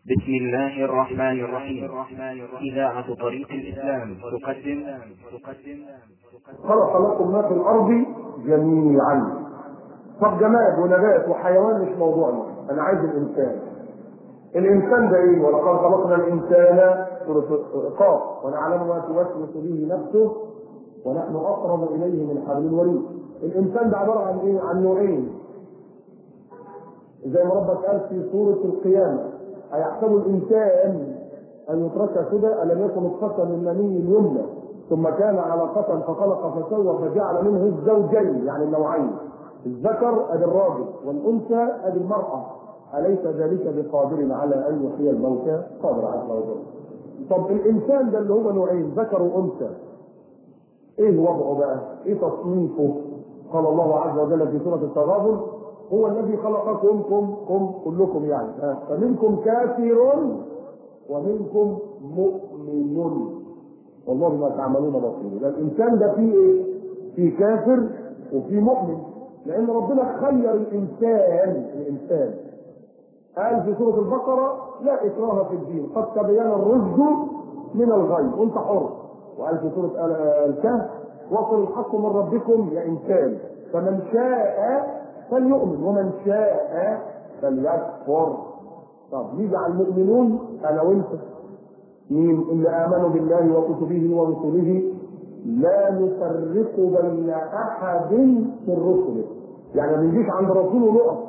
بسم الله الرحمن الرحيم إذاعة طريق الإسلام تقدم تقدم خلق لكم ما في الارض جميعا طب جماد ونبات وحيوان مش موضوعنا انا عايز الانسان الانسان ده ايه ولقد خلقنا الانسان سوره قاف ونعلم ما توسوس به نفسه ونحن اقرب اليه من حبل الوريد الانسان ده عباره عن ايه عن نوعين زي ما ربك قال في سوره القيامه ايحسب الانسان ان يترك سدى الم يكن نطفه من مني يمنى ثم كان علقة فخلق فسوى فجعل منه الزوجين يعني النوعين الذكر ادي الراجل والانثى ادي المرأة أليس ذلك بقادر على أن يحيي الموتى؟ قادر عز وجل. طب الإنسان ده اللي هو نوعين ذكر وأنثى إيه وضعه بقى؟ إيه تصنيفه؟ قال الله عز وجل في سورة التغابن هو الذي خلقكم كم كم كلكم يعني ها فمنكم كافر ومنكم مؤمن والله ما تعملون بصير يبقى الانسان ده فيه ايه؟ فيه كافر وفيه مؤمن لان ربنا خير الانسان الانسان قال في سوره البقره لا اكراه في الدين قد تبين الرشد من الغي وانت حر وقال في سوره الكهف وصل الحق من ربكم يا انسان فمن شاء فليؤمن ومن شاء فليكفر طب نيجي على المؤمنون انا وانت مين اللي امنوا بالله وكتبه ورسله لا نفرق بين احد من رسله يعني ما بنجيش عند رسول ونقف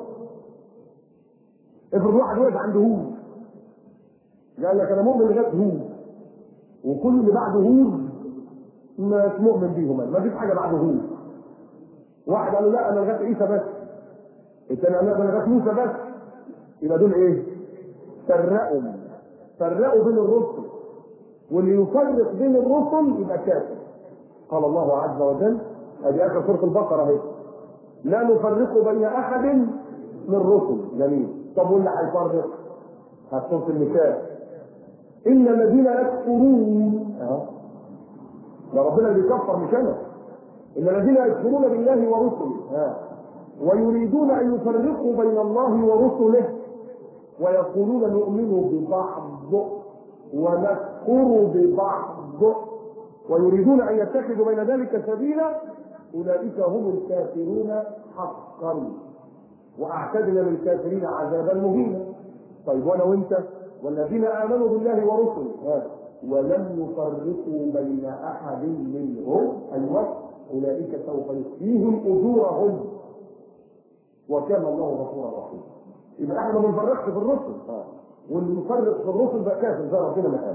افرض واحد واقف عند هود قال لك انا مؤمن لغايه هود وكل اللي بعد هود مش مؤمن بيهم ما فيش حاجه بعد هود واحد قال له لا انا لغايه عيسى بس الثاني قال لا انا لغايه موسى بس يبقى دول ايه؟ فرقوا فرقوا بين الرسل واللي يفرق بين الرسل يبقى كافر قال الله عز وجل ادي اخر سوره البقره اهي لا نفرق بين احد من الرسل جميل طب واللي هيفرق هات سوره النساء ان الذين يكفرون اهو ده ربنا بيكفر مش انا ان الذين يكفرون بالله ورسله ها ويريدون ان يفرقوا بين الله ورسله ويقولون نؤمن ببعض ونكفر ببعض ويريدون ان يتخذوا بين ذلك سبيلا اولئك هم الكافرون حقا واعتدنا للكافرين عذابا مهينا طيب وانا وانت والذين امنوا بالله ورسله ولم يفرقوا بين احد منهم ايوه اولئك سوف يؤتيهم اجورهم وكان الله غفورا رحيما يبقى احنا ما بنفرقش في الرسل واللي يفرق في الرسل بقى كافر زي ربنا ما قال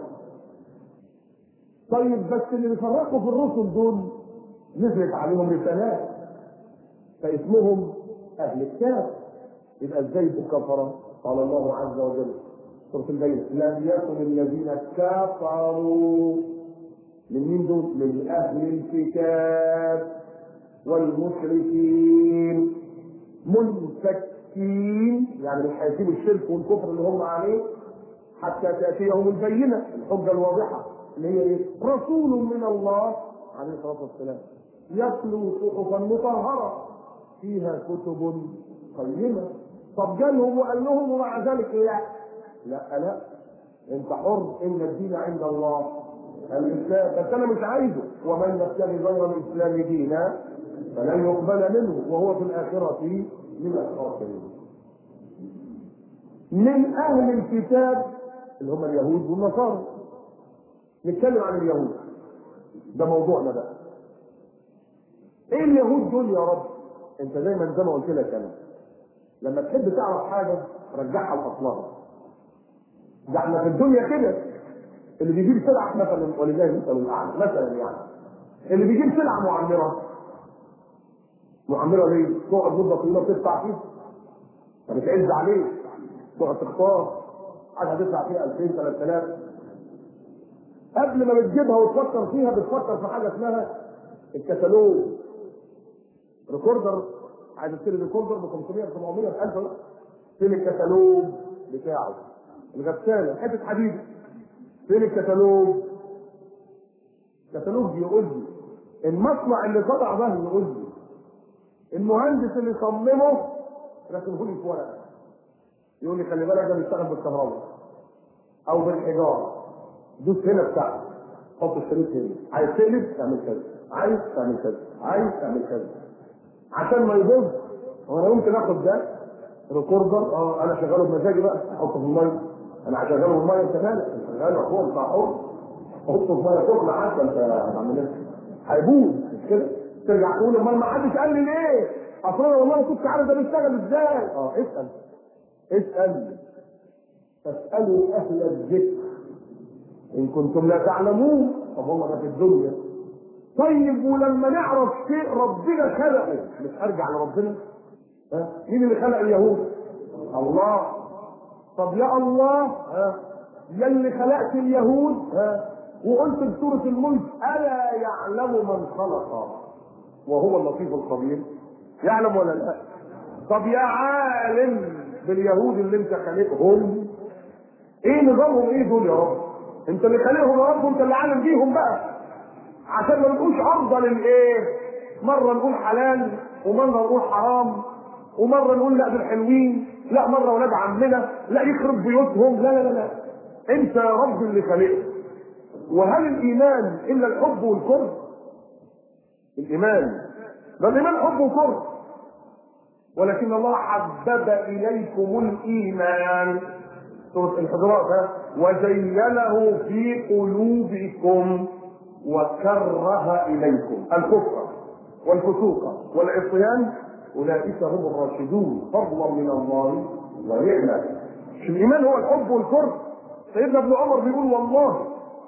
طيب بس اللي بيفرقوا في الرسل دول نزلت عليهم رسالات فاسمهم اهل الكتاب يبقى ازاي الكفره قال الله عز وجل سوره البينه لم يكن الذين كفروا من مين دول؟ من اهل الكتاب والمشركين منفكين يعني مش هيسيبوا الشرك والكفر اللي هم عليه حتى تاتيهم البينه الحجه الواضحه اللي هي ايه؟ رسول من الله عليه الصلاه والسلام يتلو صحفا مطهره فيها كتب قيمه طب جالهم وقال لهم ومع ذلك لا لا لا انت حر ان الدين عند الله الاسلام بس انا مش عايزه ومن يبتغي غير الاسلام دينا فلن يقبل منه وهو في الاخره من الخاسرين من اهل الكتاب اللي هم اليهود والنصارى نتكلم عن اليهود ده موضوعنا بقى ايه اليهود دول يا رب انت دايما زي ما قلت لك انا لما تحب تعرف حاجه رجعها لاصلها ده احنا في الدنيا كده اللي بيجيب سلعه مثلا ولله المثل الاعلى مثلا يعني اللي بيجيب سلعه معمره معمره ليه؟ تقعد مده طويله تدفع فيها فبتعز عليه تقعد تختار حاجه هتدفع فيها 2000 3000 قبل ما بتجيبها وتفكر فيها بتفكر في حاجه اسمها الكتالوج ريكوردر عايز تشتري ريكوردر ب 500 700 1000 فين الكتالوج بتاعه الغساله حته حديد فين الكتالوج الكتالوج يقول لي المصنع اللي صنع ده يقول لي المهندس اللي صممه رسمه لي في ورقه يقول لي خلي بالك ده بيشتغل بالكهرباء او بالحجاره دوس هنا بتاعك حط الشريط هنا عايز تقلب تعمل كذا عايز تعمل كذا عايز تعمل كذا عشان ما يبوظ هو انا ممكن اخد ده ريكوردر اه انا شغاله بمزاجي بقى احطه في الميه انا هشغله في الميه انت مالك أنا شغاله هو بتاع حر حطه في ميه سخنه حتى انت هتعمل ايه هيبوظ مش كده ترجع تقول امال ما حدش قال لي ليه اصل انا والله كنت عارف ده بيشتغل ازاي اه اسال اسال فاسالوا اهل الذكر ان كنتم لا تعلمون طب هم ده في الدنيا طيب ولما نعرف شيء ربنا خلقه مش ارجع لربنا ها مين اللي خلق اليهود الله طب يا الله ها يا اللي خلقت اليهود ها وقلت في سوره الملك الا يعلم من خلق وهو اللطيف الخبير يعلم ولا لا طب يا عالم باليهود اللي انت خالقهم ايه نظامهم ايه دول يا رب انت اللي خالقهم يا رب وانت اللي عالم بيهم بقى عشان ما نقولش افضل الايه مره نقول حلال ومره نقول حرام ومره نقول لا دول حلوين لا مره ولاد عمنا لا يخرب بيوتهم لا لا لا, لا. انت يا رب اللي خالقهم وهل الايمان الا الحب والكره الايمان ده الايمان حب وكره ولكن الله حبب اليكم الايمان سوره الحجرات ها وزينه في قلوبكم وكره اليكم الكفر والفسوق والعصيان اولئك هم الراشدون فضلا من الله ونعمه مش الايمان هو الحب والكره سيدنا ابن عمر بيقول والله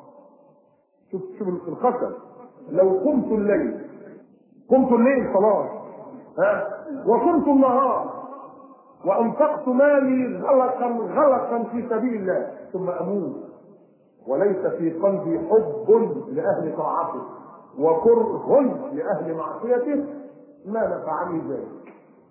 شوف شوف القسم لو قمت الليل قمت الليل صلاه ها وقمت النهار وانفقت مالي غلقا غلقا في سبيل الله ثم اموت وليس في قلبي حب لاهل طاعته وكره لاهل معصيته ما نفعني ذلك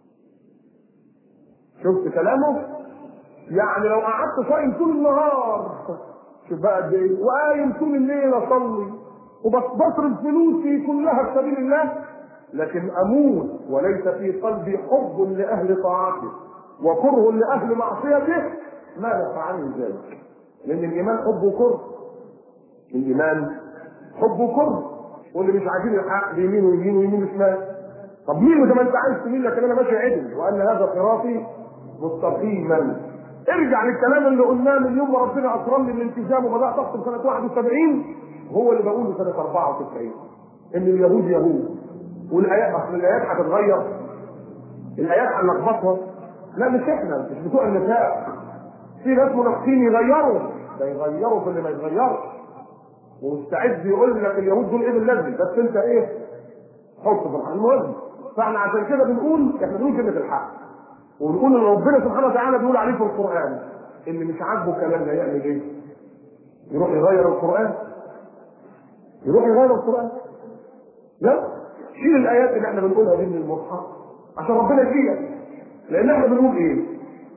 شفت كلامه يعني لو قعدت صايم طول النهار شوف بقى قد ايه وقايم طول الليل اصلي وبصرف فلوسي كلها في سبيل الله لكن اموت وليس في قلبي حب لاهل طاعته وكره لاهل معصيته ما نفعني ذلك لان الايمان حب وكره الايمان حب وكره واللي مش عايزين الحق بيمين ويمين ويمين وشمال طب مين زي ما انت عايز تميل لكن انا ماشي عدل وان هذا صراطي مستقيما ارجع للكلام اللي قلناه من يوم ما ربنا اكرمني بالالتزام وبدات اخطب سنه 71 هو اللي بقوله سنه 94 ان اليهود يهود والايات اصل الايات هتتغير الايات هنلخبطها لا مش احنا مش بتوع النساء في ناس منافقين يغيروا ده يغيروا في اللي ما يتغيرش ومستعد يقول لك اليهود دول ايه بالذي بس انت ايه حط في الحق المهم فاحنا عشان كده بنقول احنا بنقول كلمه الحق ونقول ان ربنا سبحانه وتعالى بيقول عليه في القران اللي مش عاجبه كلامنا يعمل ايه؟ يروح يغير القران يروح يغير القران لا شيل الايات اللي احنا بنقولها دي من المصحف عشان ربنا يجيلك لان احنا بنقول ايه؟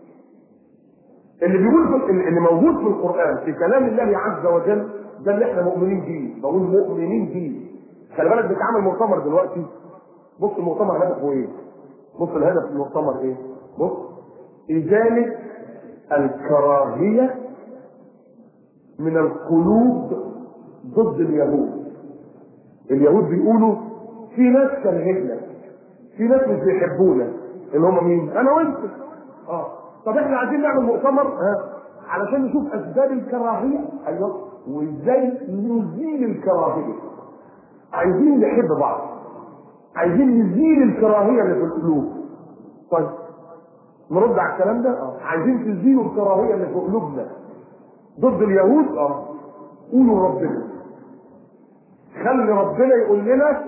اللي بيقول في اللي موجود في القران في كلام الله عز وجل ده اللي احنا مؤمنين بيه بقول مؤمنين بيه خلي بالك بيتعمل مؤتمر دلوقتي بص المؤتمر هدفه ايه؟ بص الهدف المؤتمر ايه؟ بص ازاله الكراهيه من القلوب ضد اليهود اليهود بيقولوا في ناس كرهتنا في ناس مش بيحبونا اللي هم مين؟ انا وانت اه طب احنا عايزين نعمل مؤتمر ها علشان نشوف اسباب الكراهيه ايوه وازاي نزيل الكراهيه عايزين نحب بعض عايزين نزيل الكراهيه اللي في القلوب طيب نرد على الكلام ده اه عايزين تزيلوا الكراهيه اللي في قلوبنا ضد اليهود اه قولوا ربنا خلي ربنا يقول لنا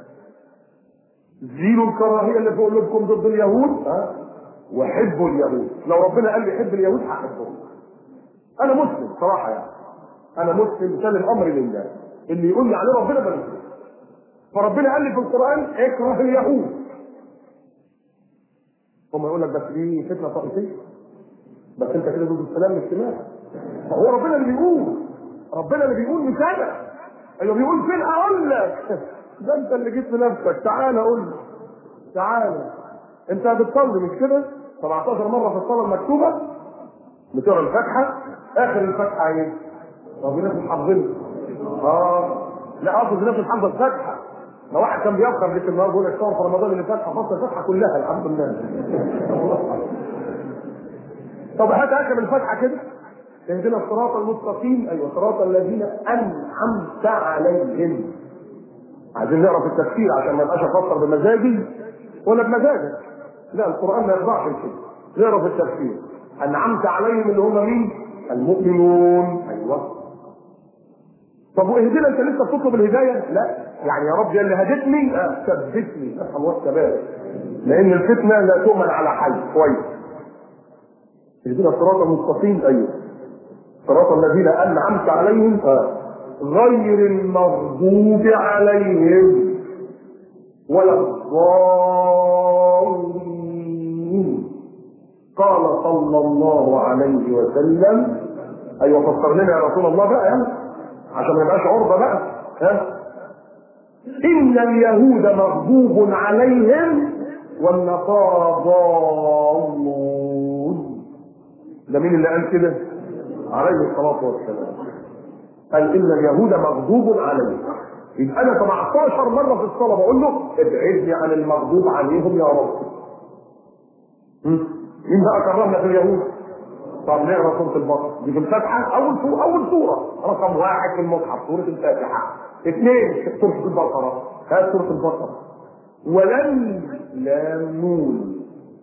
زيلوا الكراهيه اللي في قلوبكم ضد اليهود اه وحبوا اليهود لو ربنا قال لي حب اليهود هحبهم انا مسلم صراحه يعني انا مسلم سلم امري لله اللي يقول لي عليه ربنا بنزل فربنا قال لي في القران اكره اليهود هم يقول لك بس دي فتنه طائفيه بس انت كده ضد السلام الاجتماعي هو ربنا اللي بيقول ربنا اللي بيقول مش انا ايوه بيقول فين اقول لك ده انت اللي جيت بنفسك تعالى قول لي تعالى انت بتصلي مش كده 17 مره في الصلاه المكتوبه بتقرا الفاتحه اخر الفاتحه ايه؟ طب الناس مش حافظينها اه لا اقصد الناس مش حافظه الفاتحه ما واحد كان بيفخر لك النهارده بيقول لك صور في رمضان اللي فات حفظت الفاتحه كلها الحمد لله طب هات اخر الفاتحه كده اهدنا الصراط المستقيم ايوه صراط الذين انعمت عليهم عايزين نقرا في التفسير عشان ما يبقاش افسر بمزاجي ولا بمزاجك لا القران ما يرضاش كده نقرا في التفسير انعمت عليهم اللي هم مين؟ المؤمنون ايوه طب واهدنا انت لسه بتطلب الهدايه؟ لا يعني يا رب يا اللي هدتني آه، ثبتني اسال الله الثبات لان الفتنه لا تؤمن على حي كويس اهدنا الصراط المستقيم ايوه صراط الذين انعمت عليهم آه. غير المغضوب عليهم ولا الضالين قال صلى الله عليه وسلم ايوه فسر لنا يا رسول الله بقى يعني عشان ما يبقاش عرضه بقى ها ان اليهود مغضوب عليهم والنصارى ضالون ده مين اللي قال كده عليه الصلاه والسلام قال ان اليهود مغضوب عليهم يبقى انا 17 مره في الصلاه بقول له ابعدني عن المغضوب عليهم يا رب هم؟ مين بقى كرهنا في اليهود طب نقرا سوره البقره دي في الفاتحه اول سوره اول سوره رقم واحد في المصحف سوره الفاتحه اثنين سوره البقره هات سوره البقره ولن لام نون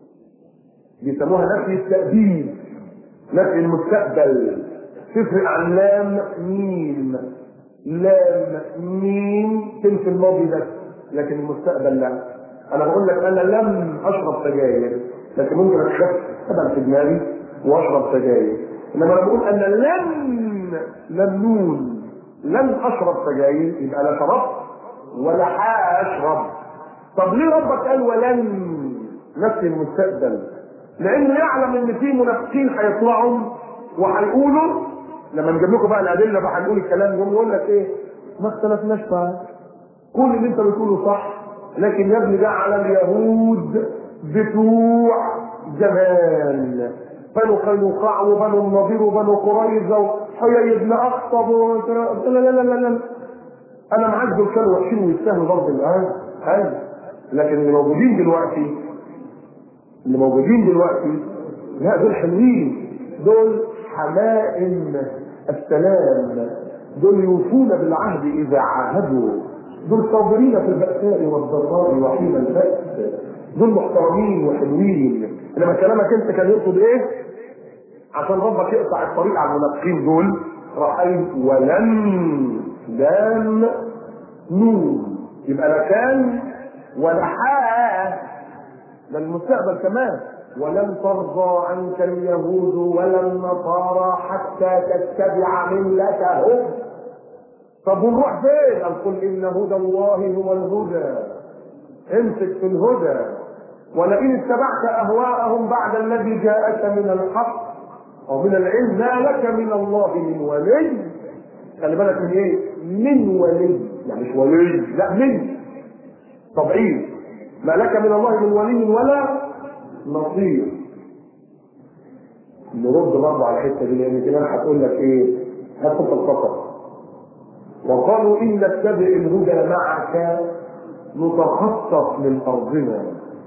بيسموها نفي التأديب نفي المستقبل تفرق عن لام ميم لام ميم تنفي الماضي بس لكن المستقبل لا انا بقول لك انا لم اشرب سجاير لكن ممكن اشرب طبعا في دماغي واشرب سجاير انما انا بقول انا لم لم نون لم اشرب سجاير يبقى لا شربت ولا هاشرب طب ليه ربك قال ولن نفي المستقبل لانه يعلم ان في منافقين هيطلعوا وهيقولوا لما نجيب لكم بقى الادله بقى هنقول الكلام يوم يقول لك ايه ما اختلفناش معاك كل اللي انت بتقوله صح لكن يا ابني ده على اليهود بتوع زمان بنو قينقاع وبنو النضير وبنو قريظه وحيي بن اخطب قلت لا لا لا لا لا انا معاك دول كانوا وحشين ويستاهلوا برضه الان ايوه لكن اللي موجودين دلوقتي اللي موجودين دلوقتي لا دول حلوين دول حمائم السلام دول يوفون بالعهد اذا عاهدوا دول صابرين في البأساء والضراء وحين البأس دول محترمين وحلوين انما كلامك انت كان يقصد ايه؟ عشان ربك يقطع الطريق على المنافقين دول رأيت ولن لام نون يبقى لا كان ولا حاء ده المستقبل كمان ولن ترضى عنك اليهود ولا النصارى حتى تتبع ملتهم طب ونروح فين؟ قال قل ان هدى الله هو الهدى امسك في الهدى ولئن اتبعت اهواءهم بعد الذي جاءك من الحق او من العلم ما لك من الله من ولي خلي بالك من ايه؟ من ولي يعني مش ولي لا من طبعين ما لك من الله من ولي ولا نصير نرد برضه على الحته دي لان كمان هتقول لك ايه؟ هتحط الخطر وقالوا ان نتبع الهدى معك نتخطف من ارضنا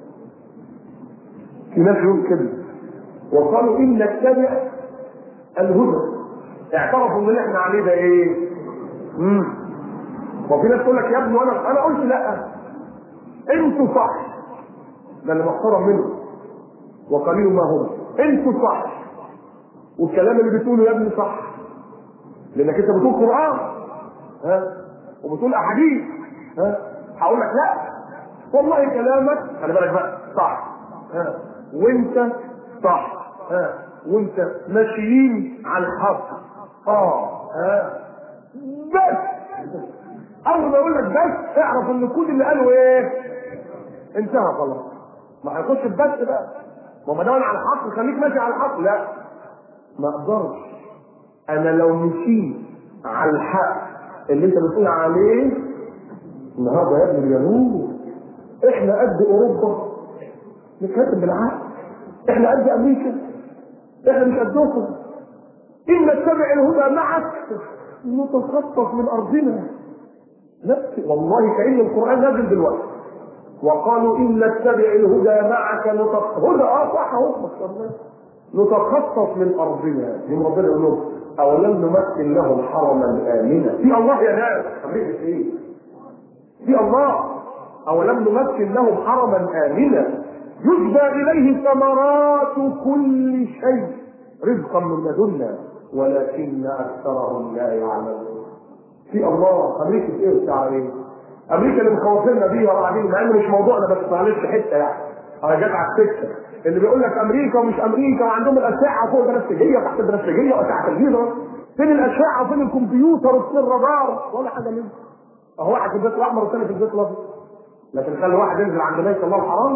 في ناس يقول كده وقالوا ان نتبع الهدى اعترفوا ان اللي احنا عليه ده ايه؟ امم وفي ناس تقول لك يا ابني وانا انا قلت لا انتوا صح ده اللي محترم منه وقليل ما هم انتوا صح والكلام اللي بتقوله يا ابني صح لانك انت بتقول قران ها وبتقول احاديث ها هقول لك لا والله كلامك خلي بالك بقى صح ها وانت صح ها وانت ماشيين على الحق اه ها بس اول ما اقول لك بس اعرف ان كل اللي قاله ايه انتهى خلاص ما هيخش في بس بقى ما دام على الحق خليك ماشي على الحق لا ما اقدرش انا لو مشيت على الحق اللي انت بتقول عليه النهارده يا ابن اليهود احنا قد اوروبا نتكلم بالعقل احنا قد امريكا احنا مش قدكم ان نتبع الهدى معك نتخطف من ارضنا نفس والله كأن القرآن نازل دلوقتي وقالوا إن نتبع الهدى معك نتخطف هدى اه صح اهو نتخطف من أرضنا من ربنا يقول لهم أولم نمثل لهم حرما آمنا في الله يا ناس أمريكا إيه؟ في الله أولم نمثل لهم حرما آمنا يجبى إليه ثمرات كل شيء رزقا من لدنا ولكن أكثرهم لا يعلمون في الله امريكا ايه بتاع ايه؟ امريكا اللي مخوفينا بيها وقاعدين مع انه مش موضوعنا بس معلش حته يعني انا جت على السكه اللي بيقول لك امريكا ومش امريكا وعندهم الاشعه فوق البنفسجيه وتحت البنفسجيه وتحت الجيزه فين الاشعه وفين الكمبيوتر وفين الرادار ولا حاجه منهم اهو واحد في البيت الاحمر والثاني في البيت الابيض لكن خلي واحد ينزل عند بيت الله الحرام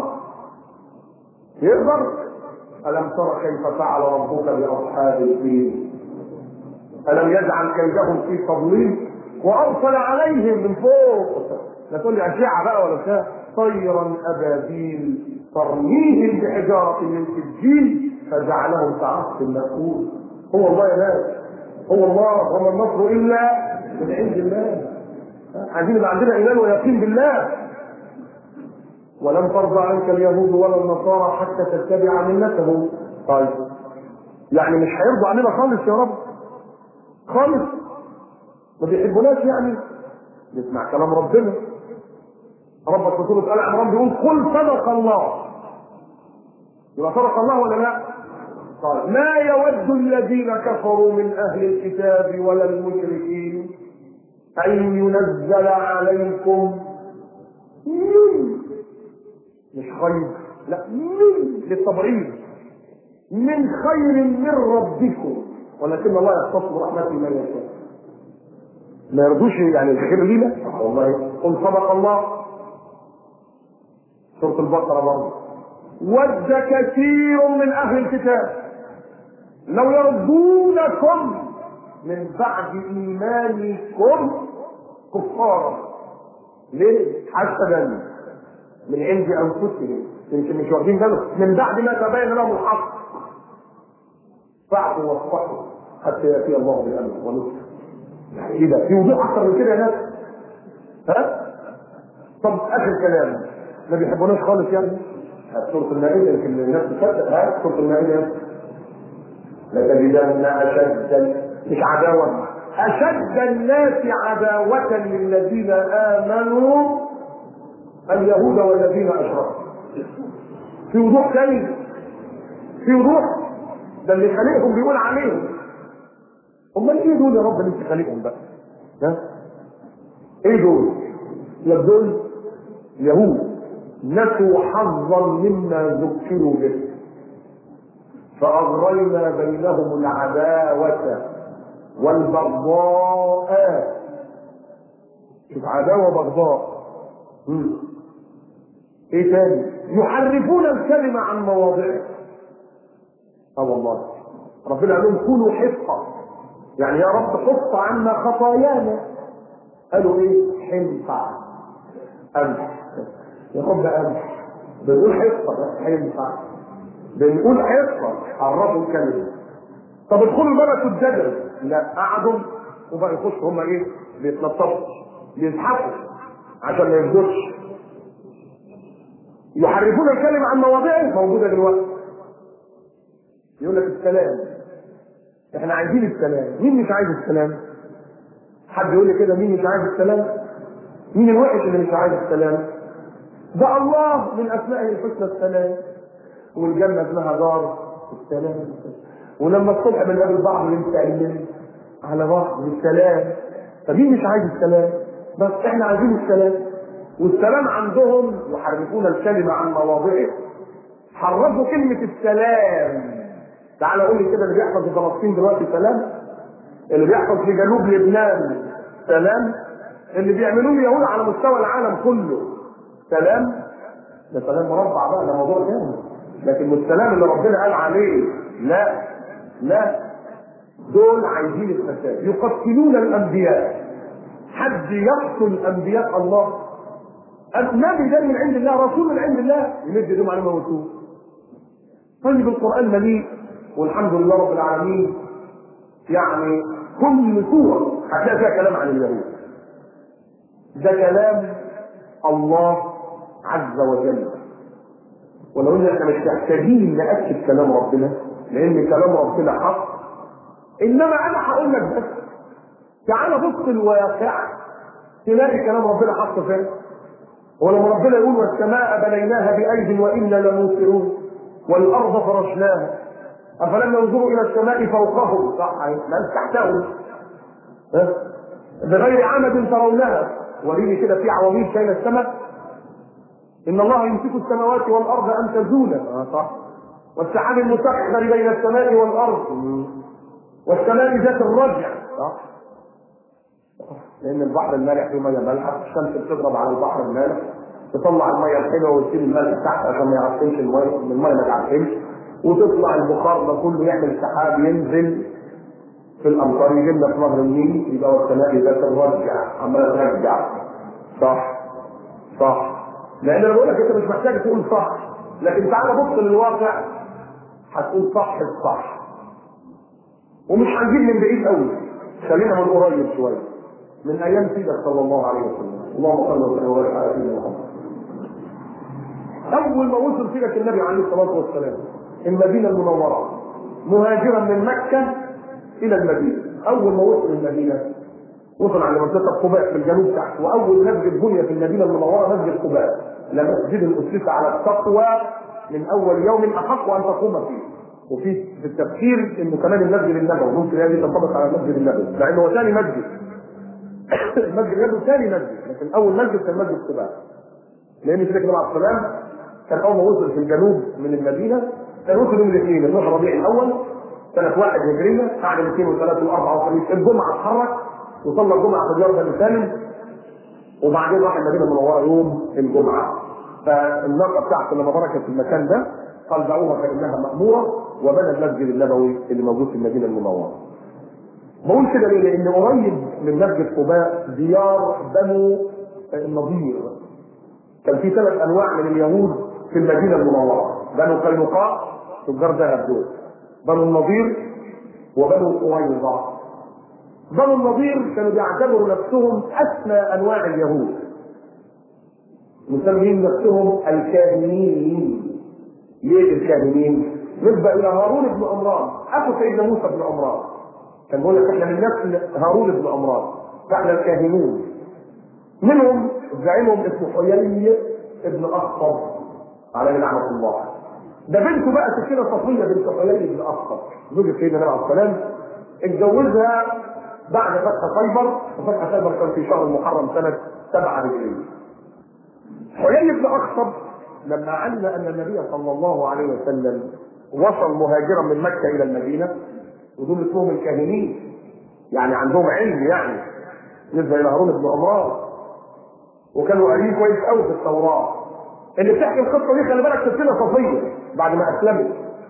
يقدر الم ترى كيف فعل ربك باصحاب الفيل الم يجعل كيدهم في تضليل وارسل عليهم من فوق لا تقول لي اشعه بقى ولا بتاع طيرا ابابيل ترميهم بحجاره من سجيل فجعلهم كعصف مأكول هو الله يا ناس هو الله وما النصر الا من عند الله عايزين يبقى عندنا ايمان ويقين بالله ولن ترضى عنك اليهود ولا النصارى حتى تتبع ملتهم طيب يعني مش هيرضوا عننا خالص يا رب خالص ما بيحبوناش يعني نسمع كلام ربنا ربك في سوره ال عمران بيقول قل صدق الله يبقى صدق الله ولا لا؟ قال ما يود الذين كفروا من اهل الكتاب ولا المشركين ان ينزل عليكم من مش خير لا من للتبعيض من خير من ربكم ولكن الله يختص برحمته من يشاء ما يرضوش يعني الخير لينا والله قل صدق الله سورة البقرة برضه ود كثير من أهل الكتاب لو يرضونكم من بعد إيمانكم كفارا ليه؟ حسدا من عند أنفسهم يمكن مش واخدين بالهم من بعد ما تبين لهم الحق فاعفوا واصفحوا حتى يأتي الله بأمره ونصره يعني ايه ده؟ في وضوح أكثر من كده يا ناس؟ ها؟ طب آخر كلام ما بيحبوناش خالص يعني سورة المائدة يمكن الناس تصدق ها سورة المائدة لتجدن أشد مش عداوة أشد الناس عداوة للذين آمنوا اليهود والذين أشركوا في وضوح تاني في وضوح ده اللي خالقهم بيقول عليهم امال ايه دول يا رب اللي انت خالقهم بقى ها ايه دول يا دول يهود نسوا حظا مما ذكروا به فأغرينا بينهم العداوة والبغضاء شوف عداوة بغضاء مم. ايه تاني يحرفون الكلمة عن مواضعه اه والله ربنا قال لهم كونوا حفظا يعني يا رب حف عنا خطايانا قالوا ايه حنفع امح يا رب امح بنقول حفظا حنفع بنقول حفظا عرفوا الكلمه طب ادخلوا بقى سجدا لا قعدوا وبقى يخشوا هم ايه بيتنططوا بيزحفوا عشان ما يفضلش يحرفون الكلمة عن مواضعه موجودة دلوقتي يقول لك السلام احنا عايزين السلام مين مش عايز السلام حد يقول لي كده مين مش عايز السلام مين الوحش اللي مش عايز السلام ده الله من اسمائه الحسنى السلام والجنه اسمها دار السلام ولما الصبح بنقابل بعض بنسلم على بعض بالسلام فمين مش عايز السلام بس احنا عايزين السلام والسلام عندهم يحرفون الكلمه عن مواضعه حرفوا كلمه السلام تعال قول لي كده اللي بيحصل في فلسطين دلوقتي سلام اللي بيحصل في جنوب لبنان سلام اللي بيعملوه اليهود على مستوى العالم كله سلام ده سلام مربع بقى ده موضوع تاني لكن السلام اللي ربنا قال عليه لا لا دول عايزين الفساد يقتلون الانبياء حد يقتل انبياء الله النبي ده من عند الله رسول من عند الله يمد ايدهم على موتوه طيب القران مليء والحمد لله رب العالمين يعني كل سورة هتلاقي فيها كلام عن اليهود ده كلام الله عز وجل ولو ان احنا مش محتاجين ناكد كلام ربنا لان كلام ربنا حق انما انا هقول لك بس تعال بص الواقع تلاقي كلام ربنا حق فين ولما ربنا يقول والسماء بنيناها بايد وانا لموسرون والارض فرشناها افلم ينظروا الى السماء فوقهم صح لا تحتهم ها؟ بغير عمد ترونها وريني كده في عواميد شايله السماء ان الله يمسك السماوات والارض ان تزولا اه صح والسحاب المسخر بين السماء والارض والسماء ذات الرجع صح لان البحر المالح فيه ميه مالحه الشمس بتضرب على البحر المالح تطلع الميه الحلوه وتسيب الملح تحت عشان ما يعفنش الميه الميه ما تعفنش وتطلع البخار ده كله يعمل سحاب ينزل في الامطار يجي لنا في نهر النيل يبقى والسماء ذات الرجع عماله ترجع صح صح لان انا بقول لك انت مش محتاج تقول صح لكن تعالى بص للواقع هتقول صح الصح ومش هنجيب من بعيد قوي خلينا من قريب شويه من ايام سيدك صلى الله عليه وسلم اللهم صل وسلم وبارك على سيدنا محمد اول ما وصل سيدك النبي عليه الصلاه والسلام المدينه المنوره مهاجرا من مكه الى المدينه اول ما وصل المدينه وصل على منطقه قباء في الجنوب تحت واول مسجد بني في المدينه المنوره مسجد قباء لمسجد اسس على التقوى من اول يوم احق ان تقوم فيه وفي في التفسير انه كمان المسجد النبوي ممكن هذه تنطبق على المسجد النبوي لانه هو ثاني مسجد المسجد النبوي ثاني مسجد لكن اول مسجد كان مسجد قباء لان سيدنا النبي عليه السلام كان اول ما وصل في الجنوب من المدينه كان وصل يوم الاثنين 12 ربيع الاول سنه واحد هجريه بعد الاثنين والثلاث والاربعه والخميس الجمعه اتحرك وصلى الجمعه في ديار بني سالم وبعدين راح المدينه المنوره يوم الجمعه فالناقه بتاعته لما بركت في المكان ده قال دعوها فانها ماموره وبنى المسجد النبوي اللي موجود في المدينه المنوره. بقول كده ليه؟ لان قريب من مسجد قباء ديار بنو النضير. كان في ثلاث انواع من اليهود في المدينه المنوره، بنو قينقاع تجار ذهب دول. بنو النضير وبنو قريظه. بنو النضير كانوا بيعتبروا نفسهم اسمى انواع اليهود. مسمين نفسهم الكاهنين. ليه الكاهنين؟ نسبة إلى هارون بن عمران، أخو سيدنا موسى بن عمران. كان بيقول لك إحنا من نسل هارون بن عمران، فإحنا الكاهنون. منهم زعيمهم اسمه حيي بن أخطب عليه لعنة الله. ده بنته بقى سكينة صفية بنت حيي بن أخطب، زوجة سيدنا النبي عليه السلام اتجوزها بعد فتح خيبر، وفتح خيبر كان في شهر المحرم سنة سبعة هجرية. حيي بن أخطب لما علم ان النبي صلى الله عليه وسلم وصل مهاجرا من مكه الى المدينه ودول اسمهم الكاهنين يعني عندهم علم يعني نسبه الى هارون بن عمران وكانوا قاريين كويس قوي في التوراه اللي بتحكي القصه دي خلي بالك سكينه صفيه بعد ما اسلمت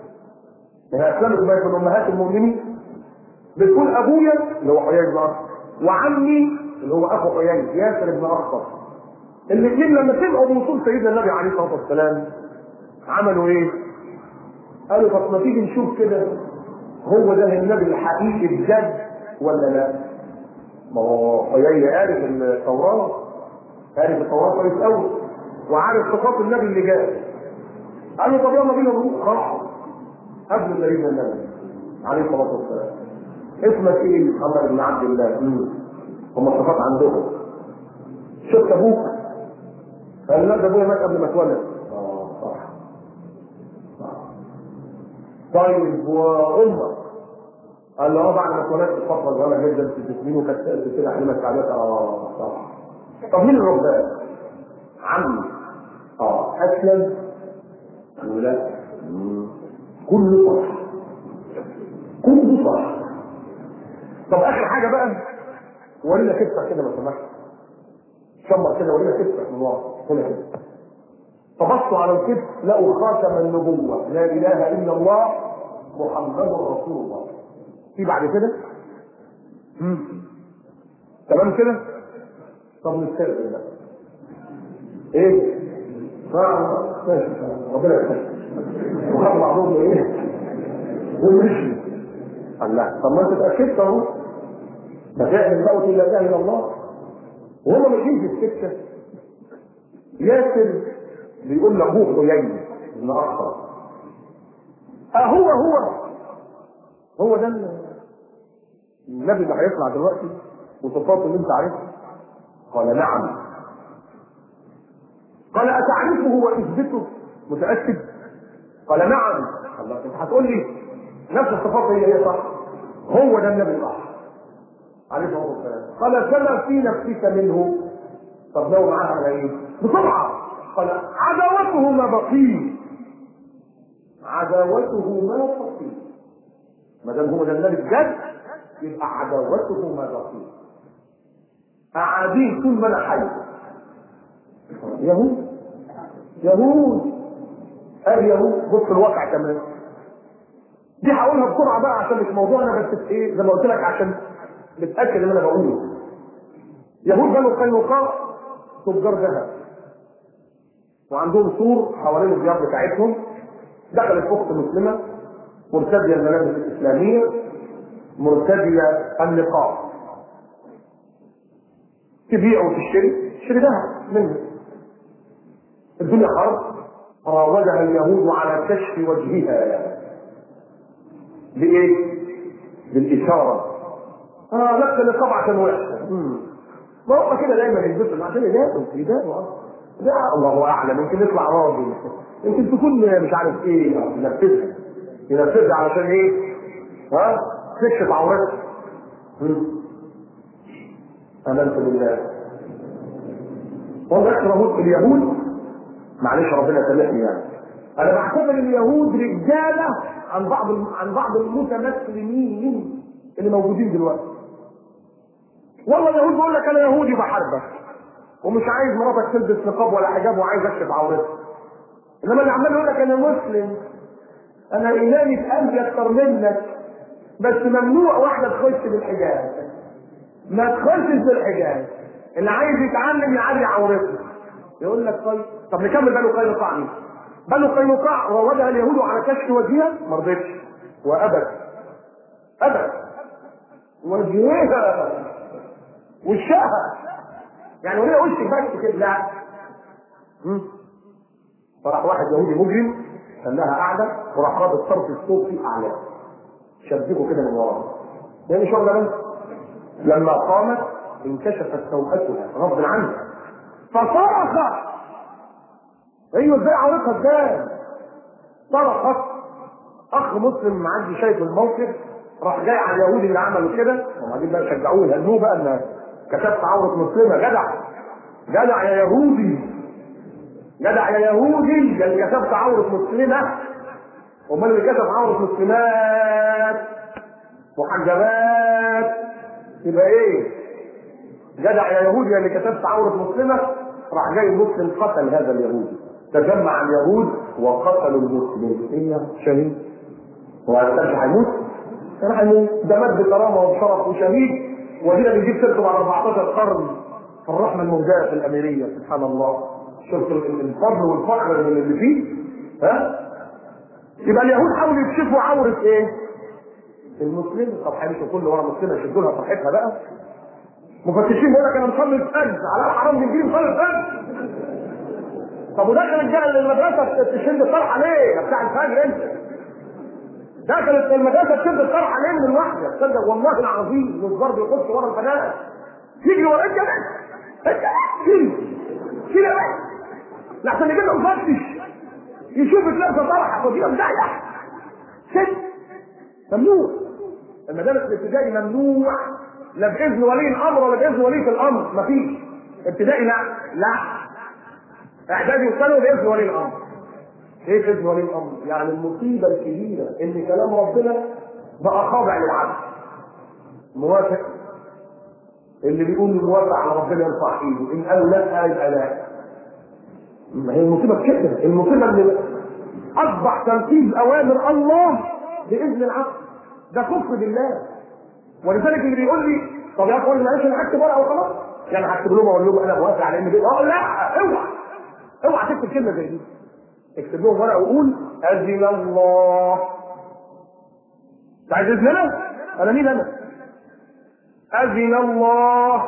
هي اسلمت وبقت من امهات المؤمنين بتقول ابويا اللي هو حيي بن اخطب وعمي اللي هو اخو حيي ياسر بن اخطب الاثنين لما سمعوا بوصول سيدنا النبي عليه الصلاه والسلام عملوا ايه؟ قالوا طب ما تيجي نشوف كده هو ده النبي الحقيقي بجد ولا لا؟ ما هو حيي عارف التوراه عارف التوراه كويس قوي وعارف صفات النبي اللي جاء قالوا طب يلا بينا نروح راحوا قبل سيدنا النبي عليه الصلاه والسلام اسمك ايه؟ محمد بن عبد الله هم الصفات عندهم شفت ابوك قال لا ده ابويا مات قبل ما اتولد اه صح صح طيب وامك قال له اه بعد ما اتولدت فتره صغيره جدا في جسمين وكانت كده حليمه سعادات اه صح طب مين الربان؟ عمي اه اسلم قالوا لا كله صح كله صح طب اخر حاجه بقى ورينا كتفك كده لو سمحت شمر كده ورينا كتفك من ورا هنا كده فبصوا على الكتف لقوا خاتم النبوة لا إله إلا الله محمد رسول الله في بعد كده مم. تمام كده طب نسترجع بقى ايه ماشي ربنا يخليك وخد بعضهم ايه ومشي قال لا طب ما انت اتاكدت اهو ده فعلا دعوه لا اله الا الله وهم ماشيين في السكه ياسر بيقول لابوه حيي بن اخطر اهو هو هو ده النبي اللي هيطلع دلوقتي وصفاته اللي انت عارفها قال نعم قال اتعرفه واثبته متاكد قال نعم الله انت هتقول لي نفس الصفات هي هي صح هو ده النبي صح عليه الصلاه والسلام قال كما في نفسك منه طب لو معاها على ايه؟ بسرعه قال عداوته ما بقي عداوته ما بقي ما دام هو ده النبي بجد يبقى عداوته ما بقي اعاديه طول ما انا حي يهود يهود قال يهود بص الواقع كمان دي هقولها بسرعه بقى عشان مش موضوعنا بس في ايه زي ما قلت لك عشان نتاكد ان انا بقوله يهود بنو قينقاع تجار ذهب وعندهم سور حوالين الديار بتاعتهم دخلت اخت مسلمه مرتديه الملابس الاسلاميه مرتديه النقاب تبيع وتشتري تشتري ذهب منه الدنيا حرب راودها اليهود على كشف وجهها بايه؟ بالاشاره اه لابسه النقاب عشان وحشه ما هو كده دايما يلبسوا عشان يدافعوا يدافعوا اصلا لا الله اعلم يمكن يطلع راجل يمكن تكون مش عارف ايه ينفذها ينفذها علشان ايه؟ ها؟ تكشف عورتها امنت بالله والله يكره اليهود معلش ربنا سامحني يعني انا بعتبر اليهود رجاله عن بعض عن بعض المتمسلمين اللي موجودين دلوقتي والله اليهود بيقول لك انا يهودي بحاربك ومش عايز مراتك تلبس نقاب ولا حجاب وعايز اكشف عورتها انما اللي عمال يقول لك انا مسلم انا ايماني في قلبي اكتر منك بس ممنوع واحده تخش بالحجاب ما تخشش بالحجاب اللي عايز يتعلم يعلي عورته يقول لك طيب طب نكمل بنو قينقاع مين؟ بنو قينقاع راودها اليهود على كشف وجهها ما رضتش وابت ابت وجهها وشها يعني وليه وشك بس كده لا فراح واحد يهودي مجرم خلاها قاعده وراح رابط طرف الصوت في اعلاه شبكه كده من ورا ده مش واخده بالك لما قامت انكشفت سوءتها غصب عنها فصرخت ايوه ازاي عورتها ازاي صرخت اخ مسلم معدي شايف الموقف راح جاي على اليهودي اللي عملوا كده وبعدين بقى شجعوه يهنوه بقى ان كتبت عوره مسلمه جدع جدع يا يهودي جدع يا يهودي ده اللي كتبت عوره مسلمه امال اللي كتب عوره مسلمات محجبات يبقى ايه؟ جدع يا يهودي اللي كتبت عوره مسلمه راح جاي مسلم قتل هذا اليهودي تجمع اليهود وقتلوا المسلمين هي شهيد هو كانش هيموت كان هيموت ده مات بكرامه وبشرف وشهيد ودينا بنجيب سيرته بعد 14 قرن في الرحمه المهداه في الاميريه سبحان الله شفت الفضل والفخر من اللي فيه ها يبقى اليهود حاولوا يكشفوا عوره ايه؟ المسلم طب هيمشوا كل ورا مسلمه يشدوا لها صحتها بقى مفتشين بيقول لك انا مصلي الفجر على الحرام بنجيب مصلي الفجر طب ودخل الجهل المدرسه تشد الطرحه ليه؟ بتاع الفجر انت دخلت المدرسه تشد الطرحه ليه من الواحده؟ تصدق والله العظيم الضرب بيخش ورا البنات يجري ورا انت بس انت شيل شيل يا بس لحسن يجي له مفتش يشوفك لابسه طرحه فضيله مزايح ست ممنوع المدارس الابتدائي ممنوع لا باذن ولي الامر ولا باذن ولي الامر مفيش ابتدائي لا لا اعدادي وثانوي باذن ولي الامر ايه باذن ولي الامر؟ يعني المصيبه الكبيره ان كلام ربنا بقى خاضع للعبد موافق اللي بيقول موافق على ربنا يرفع ايده ان قالوا لا يبقى لا ما هي المصيبه كده المصيبه ان اصبح تنفيذ اوامر الله باذن العبد ده كفر بالله ولذلك اللي بيقول لي طب يا اخوان معلش انا هكتب ورقه وخلاص يعني هكتب لهم اقول لهم انا موافق على ان دي اه لا اوعى اوعى تكتب كلمه زي دي اكتب لهم ورقه وقول اذن الله انت عايز اذن انا؟ انا مين انا؟ اذن الله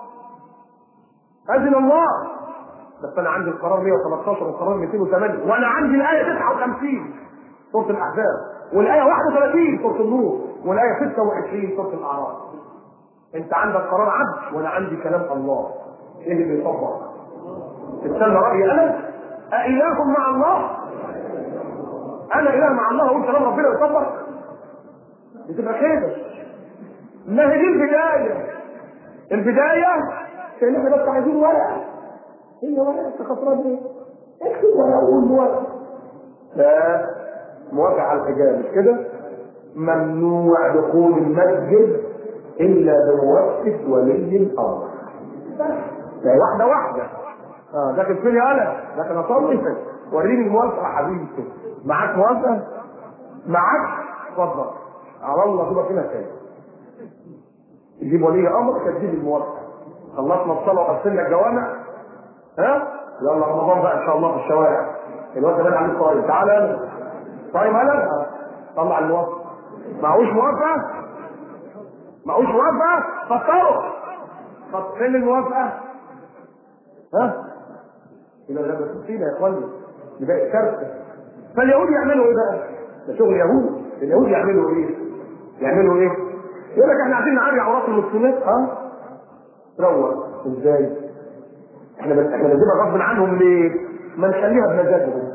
اذن الله بس انا عندي القرار 113 والقرار 208 وانا عندي الايه 59 سوره الاحزاب والايه 31 سوره النور والايه 26 سوره الاعراف انت عندك قرار عبد وانا عندي كلام الله ايه اللي يطبق تستنى رايي انا أإله مع الله انا اله مع الله اقول كلام ربنا يطبق بتبقى كده ما هي دي البدايه البدايه كان احنا بس عايزين ورقه هي ورقه انت خسران ايه؟ اكتب ورقه وقول موافق لا موافق على الحجاب مش كده؟ ممنوع دخول المسجد الا بموافقه ولي الامر بس واحده واحده اه داخل فين يا انا لكن اصلي وريني الموافقه يا حبيبي معاك موافقه معاك اتفضل على الله تبقى فينا تاني تجيب ولي امر تجيب الموافقه خلصنا الصلاه وقفلنا الجوامع ها يلا رمضان بقى ان شاء الله في الشوارع الوقت ده عليه صايم تعالى يلا صايم انا طلع الموافقه معهوش موافقه معهوش موافقه فطروا طب فين الموافقه ها يبقى ده بس فينا يا اخواني يبقى كارثه فاليهود يعملوا ايه بقى؟ ده شغل يهود اليهود يعملوا ايه؟ يعملوا ايه؟ يقول لك احنا عايزين نعري عورات المسلمين ها؟ روق ازاي؟ احنا بس احنا بنجيبها غصب عنهم ليه؟ ما نخليها بمزاجهم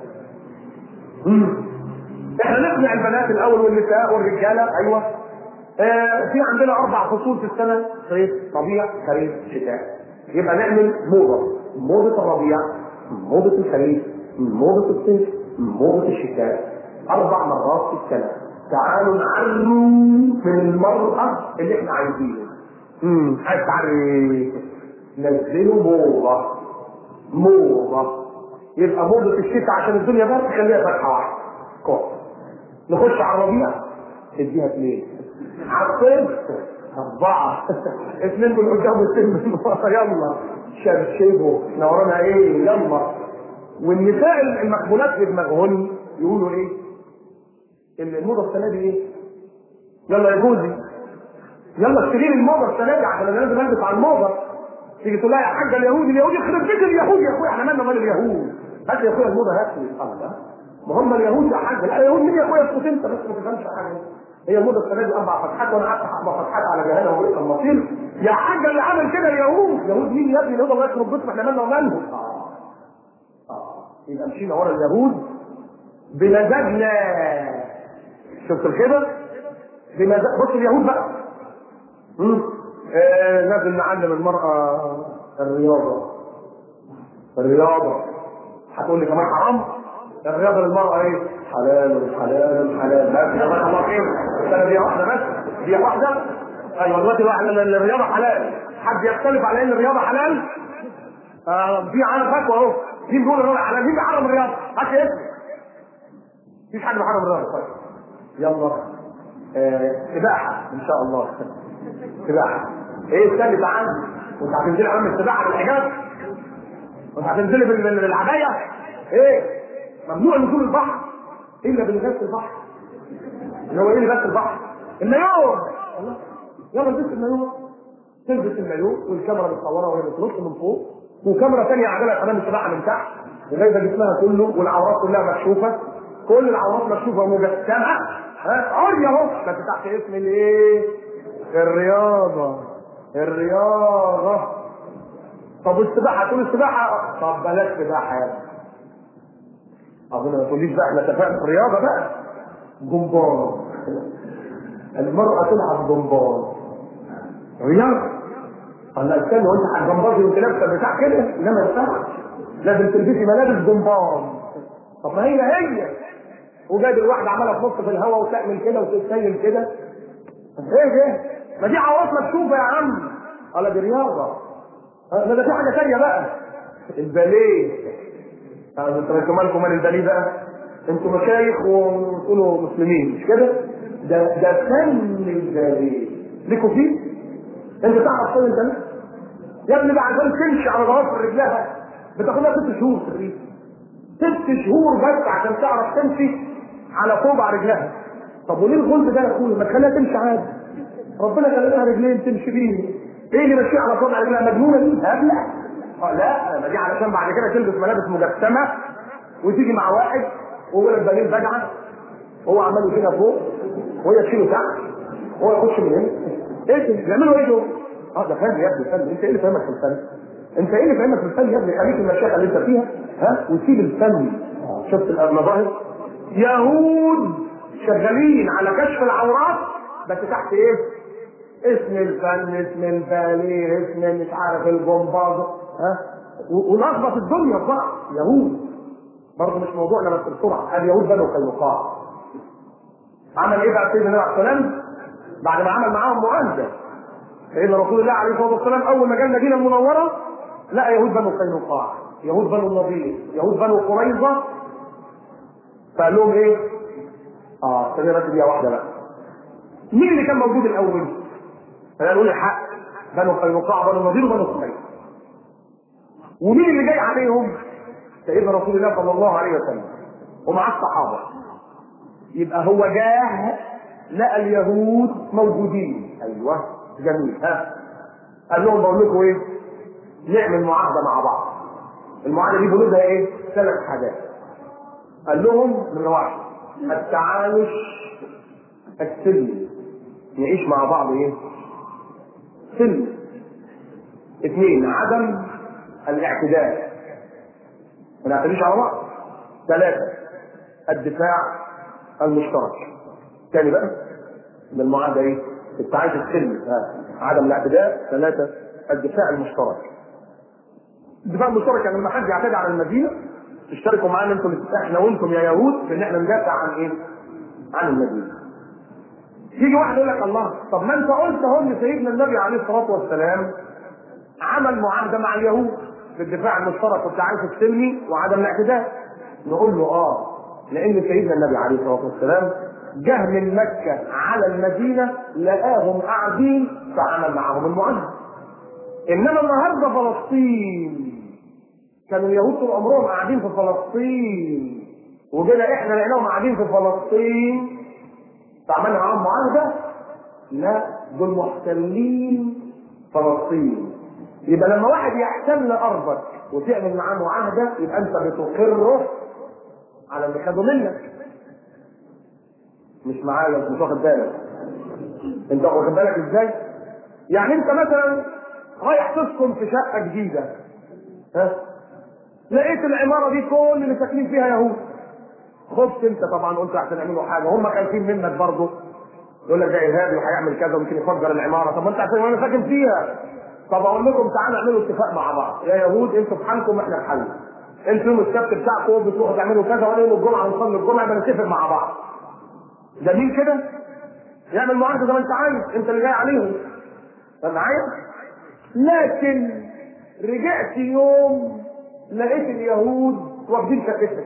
احنا نقنع البنات الاول والنساء والرجاله ايوه آه في عندنا اربع فصول في السنه صيف ربيع خريف شتاء يبقى نعمل موضه موضه الربيع موضه الخريف موضه الصيف موضه الشتاء اربع مرات في السنه تعالوا نعروا من المراه اللي احنا عايزينه امم عايز تعري نزلوا موضه موضه يبقى موضه الشتاء عشان الدنيا بس خليها فتحه واحده كويس نخش على الربيع اديها اثنين على الصيف أربعة اثنين من قدام واثنين من ورا يلا شبشبوا احنا ورانا ايه يلا والنساء المقبولات في دماغهن يقولوا ايه؟ الموضة السنة دي ايه؟ يلا يا جوزي يلا اشتري لي الموضة السنة دي عشان انا لازم البس على الموضة تيجي تقول لها يا حاجة اليهود اليهود يخرب بيت اليهود يا اخويا احنا مالنا مال اليهود هات لي يا اخويا الموضة هات لي الله ما هم اليهود يا حاج لا اليهود مين يا اخويا اسكت انت بس ما تفهمش حاجه هي الموضه السنه دي اربع فتحات وانا قعدت اربع فتحات على جهنم وبئس المصير يا حاج اللي عمل كده اليهود يهود مين يا ابني اليهود الله يخرب بيتهم احنا مالنا ومالهم اه اه يبقى مشينا ورا اليهود بمزاجنا شفت الخبر بمزاج بص اليهود بقى امم آه لازم نعلم المرأة الرياضة الرياضة هتقول لي كمان حرام الرياضة للمرأة ايه؟ حلال حلال حلال بس يا باشا الله خير السنة دي واحدة بس دي واحدة ايوه دلوقتي بقى الرياضة حلال حد يختلف على ان الرياضة حلال؟ آه في على فتوى اهو مين بيقول الرياضة حلال؟ مين بيحرم الرياضة؟ هات اسم مفيش حد بيحرم الرياضة طيب يلا آه، سباحة ان شاء الله سباحة ايه الثاني تعال وانت هتنزلي عم السباحة بالحجاب وانت هتنزلي بال- بالعباية ايه ممنوع نزول البحر الا بلغايه البحر اللي هو ايه لغايه البحر المايو الله يلا البس المايو تلبس المايو والكاميرا بتصورها وهي بتنط من فوق وكاميرا ثانيه عاملها حمام السباحه من تحت وجايبه جسمها كله والعورات كلها مكشوفه كل العورات مكشوفه ومجسمه ها عري اهو بس تحت اسم الايه؟ الرياضه الرياضه طب والسباحه تقول السباحه طب بلاش سباحه يا ابني اظن ما تقوليش بقى احنا اتفقنا في الرياضه بقى جمباز المرأة تلعب جمباز رياضة قال لا استنى وانت هتجمبازي وانت لابسه بتاع كده لا ما ينفعش لازم تلبسي ملابس جمباز طب ما هي هي وجايب الواحدة عمالة تنط في الهواء وتعمل كده وتتسيل كده ايه ده؟ ما دي عورات مكتوبة يا عم قال دي رياضة اه، ده ده في حاجة تانية بقى الباليه اه، انتوا انتوا مالكم مال الباليه بقى؟ انتوا مشايخ وتقولوا مسلمين مش كده؟ ده ده فن الباليه ليكوا فيه؟ انت تعرف فن الباليه؟ يا ابني بقى عشان تمشي على ضوافر رجلها بتاخد لها ست شهور تقريبا ست شهور بس عشان تعرف تمشي على صوبع رجلها طب وليه الغلب ده يا اخويا ما تخليها تمشي عادي ربنا خلى رجلين تمشي بيه ايه اللي ماشيه على صوت رجلها مجنونه دي هبله اه لا ما دي علشان بعد كده تلبس ملابس مجسمه وتيجي مع واحد وهو البنين بجعه هو عمال كده فوق وهي تشيله تحت هو يخش من هنا ايه ده؟ بيعملوا ايه دول؟ اه ده فن يا ابني فن انت ايه اللي فاهمك في الفن؟ انت ايه اللي فاهمك في الفن يا ابني خليك المشاكل اللي انت فيها ها وسيب الفن شفت المظاهر يهود شغالين على كشف العورات بس تحت ايه؟ اسم الفن اسم الباليه اسم مش عارف الجمباز ها و- ولخبط الدنيا في بعض يهود برضه مش موضوعنا بس بسرعه اليهود بنو قينقاع عمل ايه بقى سيدنا النبي عليه السلام بعد ما عمل معاهم معاهده سيدنا رسول الله عليه الصلاه والسلام اول ما جاء المدينه المنوره لقى يهود بنو قينقاع يهود بنو النضير يهود بنو قريظه فقال لهم ايه؟ اه استنى بس دقيقه واحده بقى مين اللي كان موجود الاول؟ خلينا نقول الحق بنو قينقاع بنو النضير وبنو قريظه ومين اللي جاي عليهم؟ سيدنا رسول الله صلى الله عليه وسلم ومعاه الصحابه يبقى هو جاه لقى اليهود موجودين ايوه جميل ها قال لهم بقول لكم ايه نعمل معاهده مع بعض المعاهده دي بنودها ايه ثلاث حاجات قال لهم من واحد التعايش السلمي نعيش مع بعض ايه سلم اثنين عدم الاعتداء ما نعتديش على بعض ثلاثة الدفاع المشترك تاني بقى من المعاهدة ايه؟ التعايش السلمي ها. عدم الاعتداء ثلاثة الدفاع المشترك الدفاع المشترك يعني لما حد يعتدي على المدينة تشتركوا معانا انتم احنا وانتم يا يهود في ان احنا ندافع عن ايه؟ عن المدينة يجي واحد يقول لك الله طب ما انت قلت اهو ان سيدنا النبي عليه الصلاه والسلام عمل معاهده مع اليهود في الدفاع المشترك والتعايش السلمي وعدم الاعتداء نقول له اه لان سيدنا النبي عليه الصلاه والسلام جه من مكه على المدينه لقاهم قاعدين فعمل معاهم المعاهده انما النهارده فلسطين كانوا اليهود طول عمرهم قاعدين في فلسطين وجينا احنا لقيناهم قاعدين في فلسطين فعملنا معاهم معاهده لا دول محتلين فلسطين يبقى لما واحد يحتل ارضك وتعمل معاه معاهده يبقى انت بتقره على اللي خده منك مش معايا مش واخد بالك انت واخد بالك ازاي؟ يعني انت مثلا رايح تسكن في شقه جديده ها لقيت العماره دي كل اللي ساكنين فيها يهود خفت انت طبعا قلت عشان يعملوا حاجه هم خايفين منك برضه يقول لك ده ارهابي وهيعمل كذا وممكن يفجر العماره طب ما انت عشان انا ساكن فيها طب اقول لكم تعالوا اعملوا اتفاق مع بعض يا يهود انتوا في حالكم احنا في حالنا انتوا يوم السبت بتاعكم بتروحوا تعملوا كذا وانا يوم الجمعه نصلي الجمعه يبقى نتفق مع بعض ده مين كده؟ يعمل معاهده زي ما انت عايز انت اللي جاي عليهم طب معايا؟ لكن رجعت يوم لقيت اليهود واخدين شقتك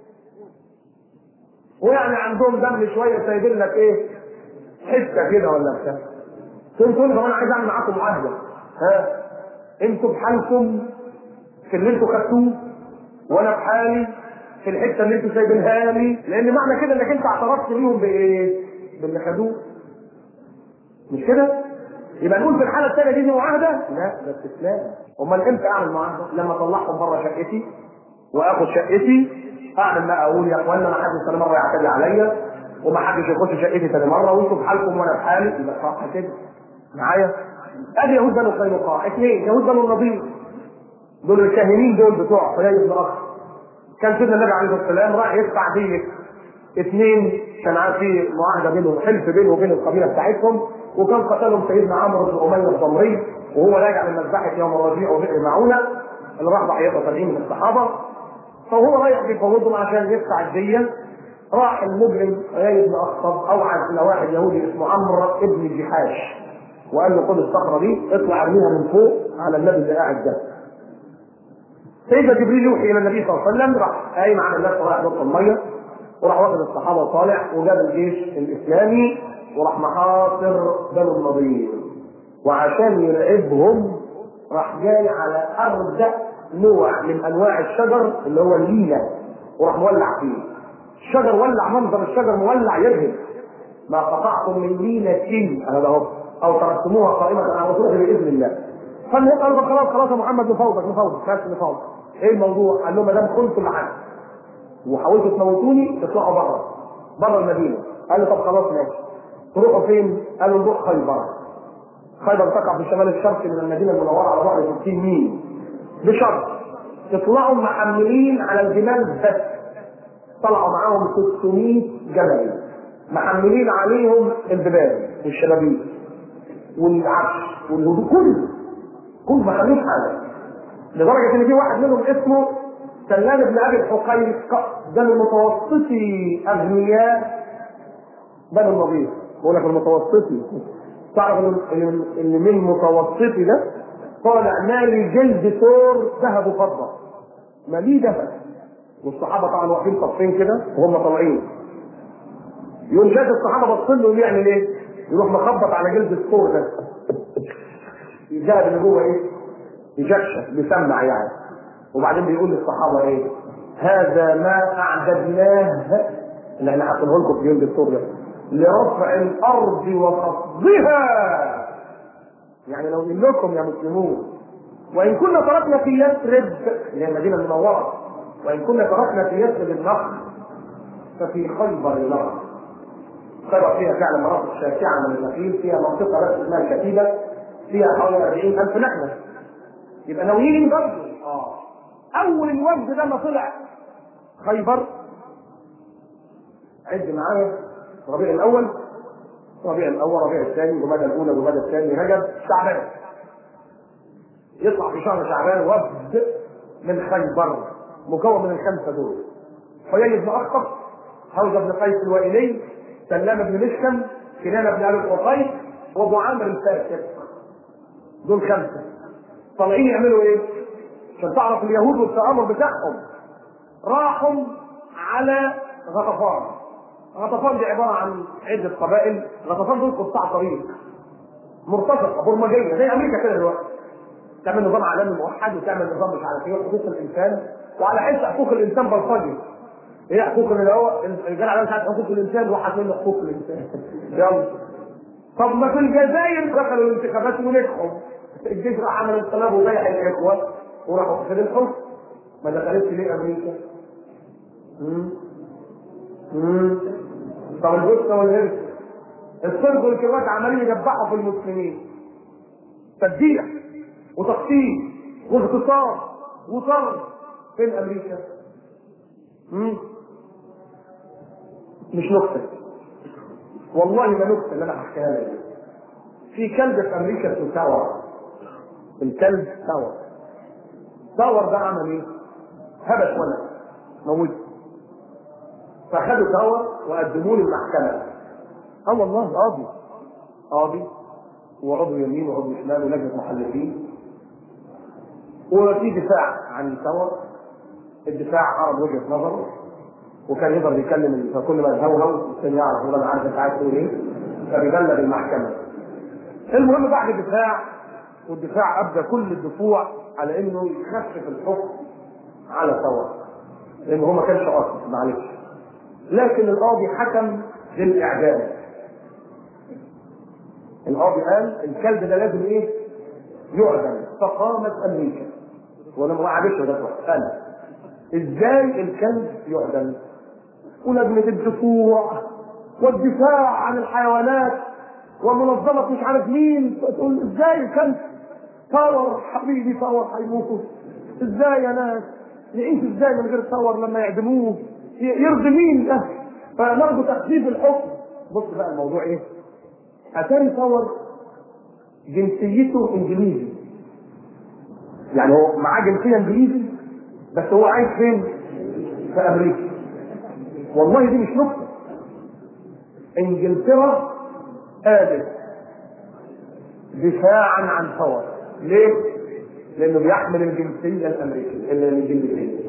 ويعني عندهم دم شويه سايبين لك ايه؟ حته كده ولا بتاع تقول تقول طب انا عايز اعمل معاكم معاهده ها انتوا بحالكم في اللي انتوا خدتوه وانا بحالي في الحته اللي انتوا سايبينها لي لان معنى كده انك انت اعترفت ليهم بايه؟ باللي خدوه مش كده؟ يبقى نقول في الحاله الثانيه دي, دي معاهده؟ لا ده استسلام امال امتى اعمل معاهده؟ لما اطلعهم بره شقتي واخد شقتي اعمل بقى اقول يا اخوانا ما حدش ثاني مره يعتدي عليا وما حدش يخش شقتي ثاني مره وانتوا بحالكم وانا بحالي يبقى صح كده معايا؟ ادي يهود بنو قينقاع اثنين يهود بنو النضير دول الكاهنين دول بتوع حيي بن اخر كان سيدنا النبي عليه الصلاه والسلام راح يدفع دية اثنين كان عارف في معاهده بينهم حلف بينه وبين القبيله بتاعتهم وكان قتلهم سيدنا عمرو بن اميه الضمري وهو راجع من مذبحه يوم الربيع وبئر معونه اللي راح ضحيته 70 من الصحابه فهو رايح بيفوضهم عشان يدفع الديه راح المجرم عياي بن اخطب اوعد الى واحد يهودي اسمه عمرو ابن جحاش وقال له خد الصخره دي اطلع ارميها من فوق على النبي اللي قاعد ده سيدنا جبريل يوحي الى النبي صلى الله عليه وسلم راح قايم على الناس وراح يحط الميه وراح واخد الصحابه وطالع وجاب الجيش الاسلامي وراح محاصر بنو النضير وعشان يرعبهم راح جاي على اردأ نوع من انواع الشجر اللي هو الليله وراح مولع فيه الشجر ولع منظر الشجر مولع يرهب ما قطعتم من لينة هذا اهو او تركتموها قائمة على رسوله باذن الله فالمهم قالوا طب خلاص خلاص يا محمد نفوضك نفوضك بس نفوضك ايه الموضوع؟ قال لهم ما دام خنتوا العهد وحاولتوا تموتوني اطلعوا بره بره المدينه قال له طب خلاص ماشي تروحوا فين؟ قالوا نروح خيبر خيبر تقع في الشمال الشرقي من المدينه المنوره على بعد 60 ميل بشرط تطلعوا محملين على الجمال بس طلعوا معاهم 600 جبل محملين عليهم البلاد والشبابيك والعفش والهدوء كله كل محملين حاجه لدرجه ان في واحد منهم اسمه سلام بن ابي الحقيق ده من متوسطي اغنياء بني النضير بقول لك المتوسطي تعرف ان اللي من متوسطي ده طالع مالي جلد ثور ذهب وفضه ماليه ذهب والصحابه طبعا واقفين صفين كده وهم طالعين يوم جات الصحابه بص له يعمل ايه؟ يروح مخبط على جلد الثور ده الذهب اللي جوه ايه؟ يجكشف بيسمع يعني وبعدين بيقول للصحابه ايه؟ هذا ما اعددناه اللي احنا حاطينه لكم في جلد الثور ده لرفع الارض وخفضها يعني لو لكم يا مسلمون وان كنا تركنا في يثرب اللي هي المدينه المنوره وان كنا تركنا في يثرب النخل ففي خيبر النخل خيبر فيها فعلا مناطق شاسعه من النخيل فيها منطقه بس اسمها الكتيبه فيها حوالي 40000 نخله يبقى ناويين برضه اه اول الوفد ده ما طلع خيبر عد معايا ربيع الاول ربيع الاول ربيع الثاني جمادى الاولى جمادى الثاني رجب شعبان يطلع في شهر شعبان وفد من خيبر مكون من الخمسه دول حيي بن اخطب حوزه بن قيس الوائلي سلام بن مشكم كنانه بن ابي القصيص وابو عامر الفاسق دول خمسه طالعين يعملوا ايه؟ عشان تعرف اليهود والتآمر بتاعهم راحوا على غطفان غطفان دي عباره عن عده قبائل غطفان دول قطاع طريق مرتفقه برمجيه زي امريكا كده دلوقتي تعمل نظام عالمي موحد وتعمل نظام مش عارف ايه حقوق الانسان وعلى حس حقوق الانسان بلطجي هي حقوق اللي هو الرجال على مش عارف حقوق الانسان واحد منه حقوق الانسان يلا طب ما في الجزائر دخلوا الانتخابات ونجحوا الجيش راح عمل انقلاب وضيع الاخوه وراحوا واخدين الحكم ما دخلتش ليه امريكا؟ امم امم طب البوسنه والهرس الصرب والكروات عمالين يدبحوا في المسلمين تدبيح وتقسيم واغتصاب وطرد فين امريكا؟ امم مش نكته والله ما نكته اللي انا هحكيها لك في كلب في امريكا اسمه تاور الكلب تاور تاور ده عمل ايه؟ هبش ولد موت فاخدوا تاور وقدموه للمحكمه اه والله قاضي قاضي وعضو يمين وعضو شمال ولجنه محلفين وفي دفاع عن التاور الدفاع عرض وجهه نظره وكان يقدر يكلم فكل ما يهوهو الثاني يعرف ولا انا عارف انت عايز تقول ايه فبيبلغ المحكمه المهم بعد الدفاع والدفاع ابدى كل الدفوع على انه يخفف الحكم على ثور لانه هو ما كانش قاصد معلش لكن القاضي حكم بالاعدام القاضي قال الكلب ده لازم ايه؟ يعدم فقامت امريكا وانا ما قعدتش ده قال ازاي الكلب يعدم؟ ولجنه الدفوع والدفاع عن الحيوانات ومنظمه مش عارف مين تقول ازاي الكلب ثور حبيبي ثور هيموت ازاي يا ناس نعيش ازاي من غير ثور لما يعدموه يرضي مين ده فنرجو تخفيف الحكم بص بقى الموضوع ايه اتاري ثور جنسيته انجليزي يعني هو معاه جنسيه انجليزي بس هو عايش فين في امريكا والله دي مش نكته انجلترا قالت دفاعا عن ثور ليه؟ لانه بيحمل الجنسيه الامريكيه الانجليزيه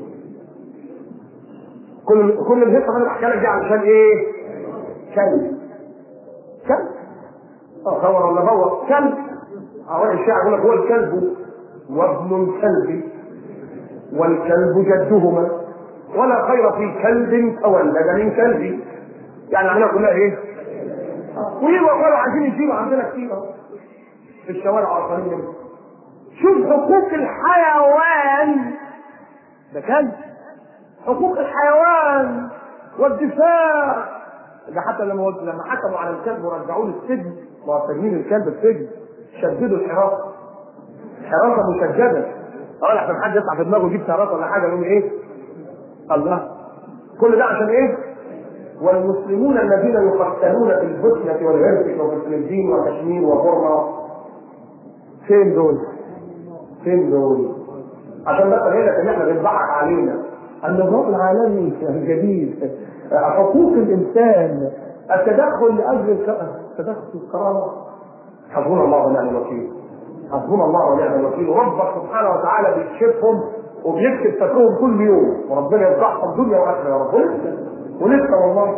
كل كل الهيصه اللي انا بحكي لك دي علشان ايه؟ كلب كلب اه ثور ولا بور كلب اه الشاعر يقول لك هو الكلب وابن الكلب والكلب جدهما ولا خير في كلب تولد من كلب يعني العمليه كلها ايه؟ ويجوا قالوا عايزين يشيلوا عندنا كتير اهو في الشوارع عطارين منه شوف حقوق الحيوان ده كلب حقوق الحيوان والدفاع ده حتى لما لما حكموا على الكلب ورجعوه للسجن معتمين الكلب السجن شددوا الحراسه حراسه مشدده اه لحسن حد يطلع في دماغه يجيب حراسه ولا حاجه يقول ايه؟ الله كل ده عشان ايه؟ والمسلمون الذين يقتلون في البوسنة والهرسك وفلسطين وكشمير وبورما فين دول؟ فين دول؟ عشان بس اقول لك ان احنا بنضحك علينا النظام العالمي الجديد حقوق الانسان التدخل لاجل التدخل في الكرامه حسبنا الله ونعم الوكيل حسبنا الله ونعم الوكيل وربك سبحانه وتعالى بيكشفهم وبيكشف سترهم كل يوم وربنا يفضحهم دنيا واخره يا رب ولسه ولسه والله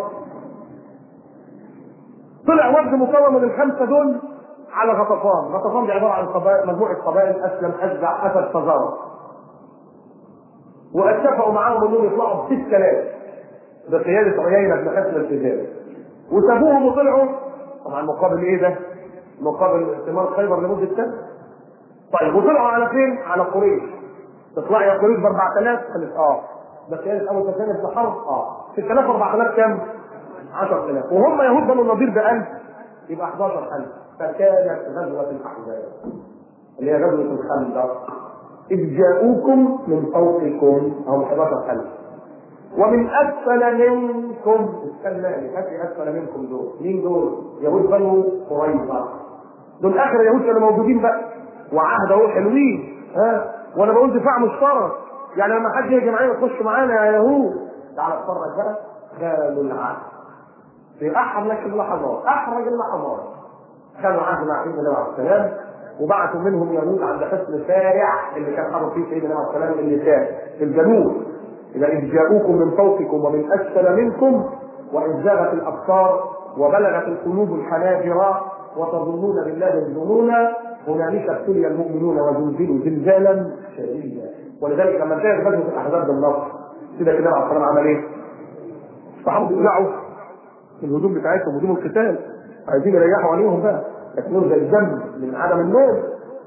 طلع وفد مكون من الخمسه دول على غطفان، غطفان دي عباره عن قبائل مجموعه قبائل اسلم اشجع اسد فزاره. واتفقوا معاهم انهم يطلعوا ب 6000 بقياده عيينه بن حسن الفزاري. وسابوهم وطلعوا طبعا مقابل ايه ده؟ مقابل ثمار خيبر لمده سنه. طيب وطلعوا على فين؟ على قريش. تطلعي يا قريش ب 4000 قالت اه بقياده ابو سفيان بن حرب اه 6000 4000 كام؟ 10000 وهم يهود بنو النضير ب 1000 يبقى 11000 فكانت غزوه الاحزاب اللي هي غزوه الخندق اذ جاءوكم من فوقكم او 11000 ومن اسفل منكم استناني هات لي اسفل منكم دول مين دول؟ يهود بنو قريظه دول اخر يهود كانوا موجودين بقى وعهد اهو حلوين ها وانا بقول دفاع مشترك يعني لما حد يجي معانا يخش معانا يا يهود تعال اتفرج بقى خالوا العهد في احرج اللحظات احرج اللحظات كانوا عهد مع سيدنا النبي عليه السلام وبعثوا منهم يهود عند حصن سارع اللي كان حرب فيه سيدنا النبي عليه السلام النساء في الجنوب اذا اذ جاءوكم من فوقكم ومن اسفل منكم واذ زاغت الابصار وبلغت القلوب الحناجر وتظنون بالله الظنون هنالك ابتلي المؤمنون وزلزلوا زلزالا شديدا ولذلك لما انتهت غزوه الاحزاب بالنصر كده كده عليه السلام عمل ايه؟ الصحابه يقلعوا الهجوم بتاعتهم هجوم القتال عايزين يريحوا عليهم بقى لكنهم زي الذنب من عدم النوم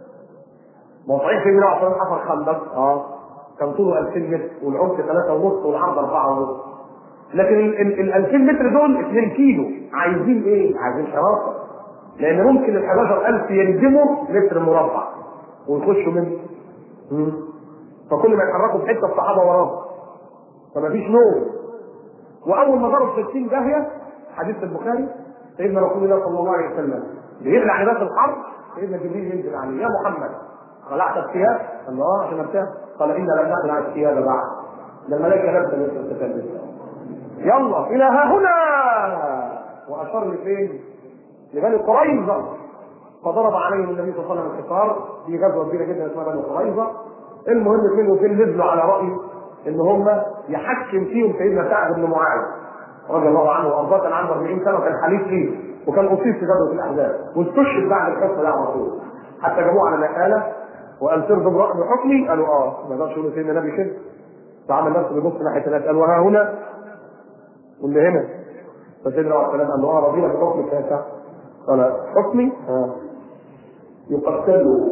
ما هو صحيح سيدنا عليه السلام حفر خندق اه كان طوله 2000 متر والعمق 3 ونص والعرض 4 ونص لكن ال 2000 متر دول 2 كيلو عايزين ايه؟ عايزين حراسه لان ممكن ال 11000 يلزموا متر مربع ويخشوا منه مم. فكل ما يتحركوا في حته الصحابه وراهم فما فيش نوم واول ما ضرب 60 داهيه حديث البخاري سيدنا رسول الله صلى الله عليه وسلم بيخلع لباس الحرب سيدنا جبريل ينزل عليه يا محمد خلعت الثياب؟ قال له اه عشان ارتاح قال انا لم نخلع الثياب بعد ده الملائكه لابسه مثل التكلم يلا الى ها هنا واشار لفين؟ لبني قريظه فضرب عليهم النبي صلى الله عليه وسلم الحصار في غزوه كبيره جدا اسمها بني قريظه المهم فين وفين نزلوا على راي ان هم يحكم فيهم سيدنا سعد بن معاذ رضي الله عنه وارضاه كان عنده 40 سنه وكان حليف فيه وكان اصيب في غزوه الاحزاب واستشهد بعد الحصه ده على طول حتى جابوه على نقاله وقال ترضى بحكمي قالوا اه ما يقدرش يقولوا سيدنا النبي كده فعمل نفسه بيبص ناحيه الناس قال وها هنا واللي هنا فسيدنا عليه السلام قال له اه رضينا بحكمك يا سعد قال حكمي اه يقتلوا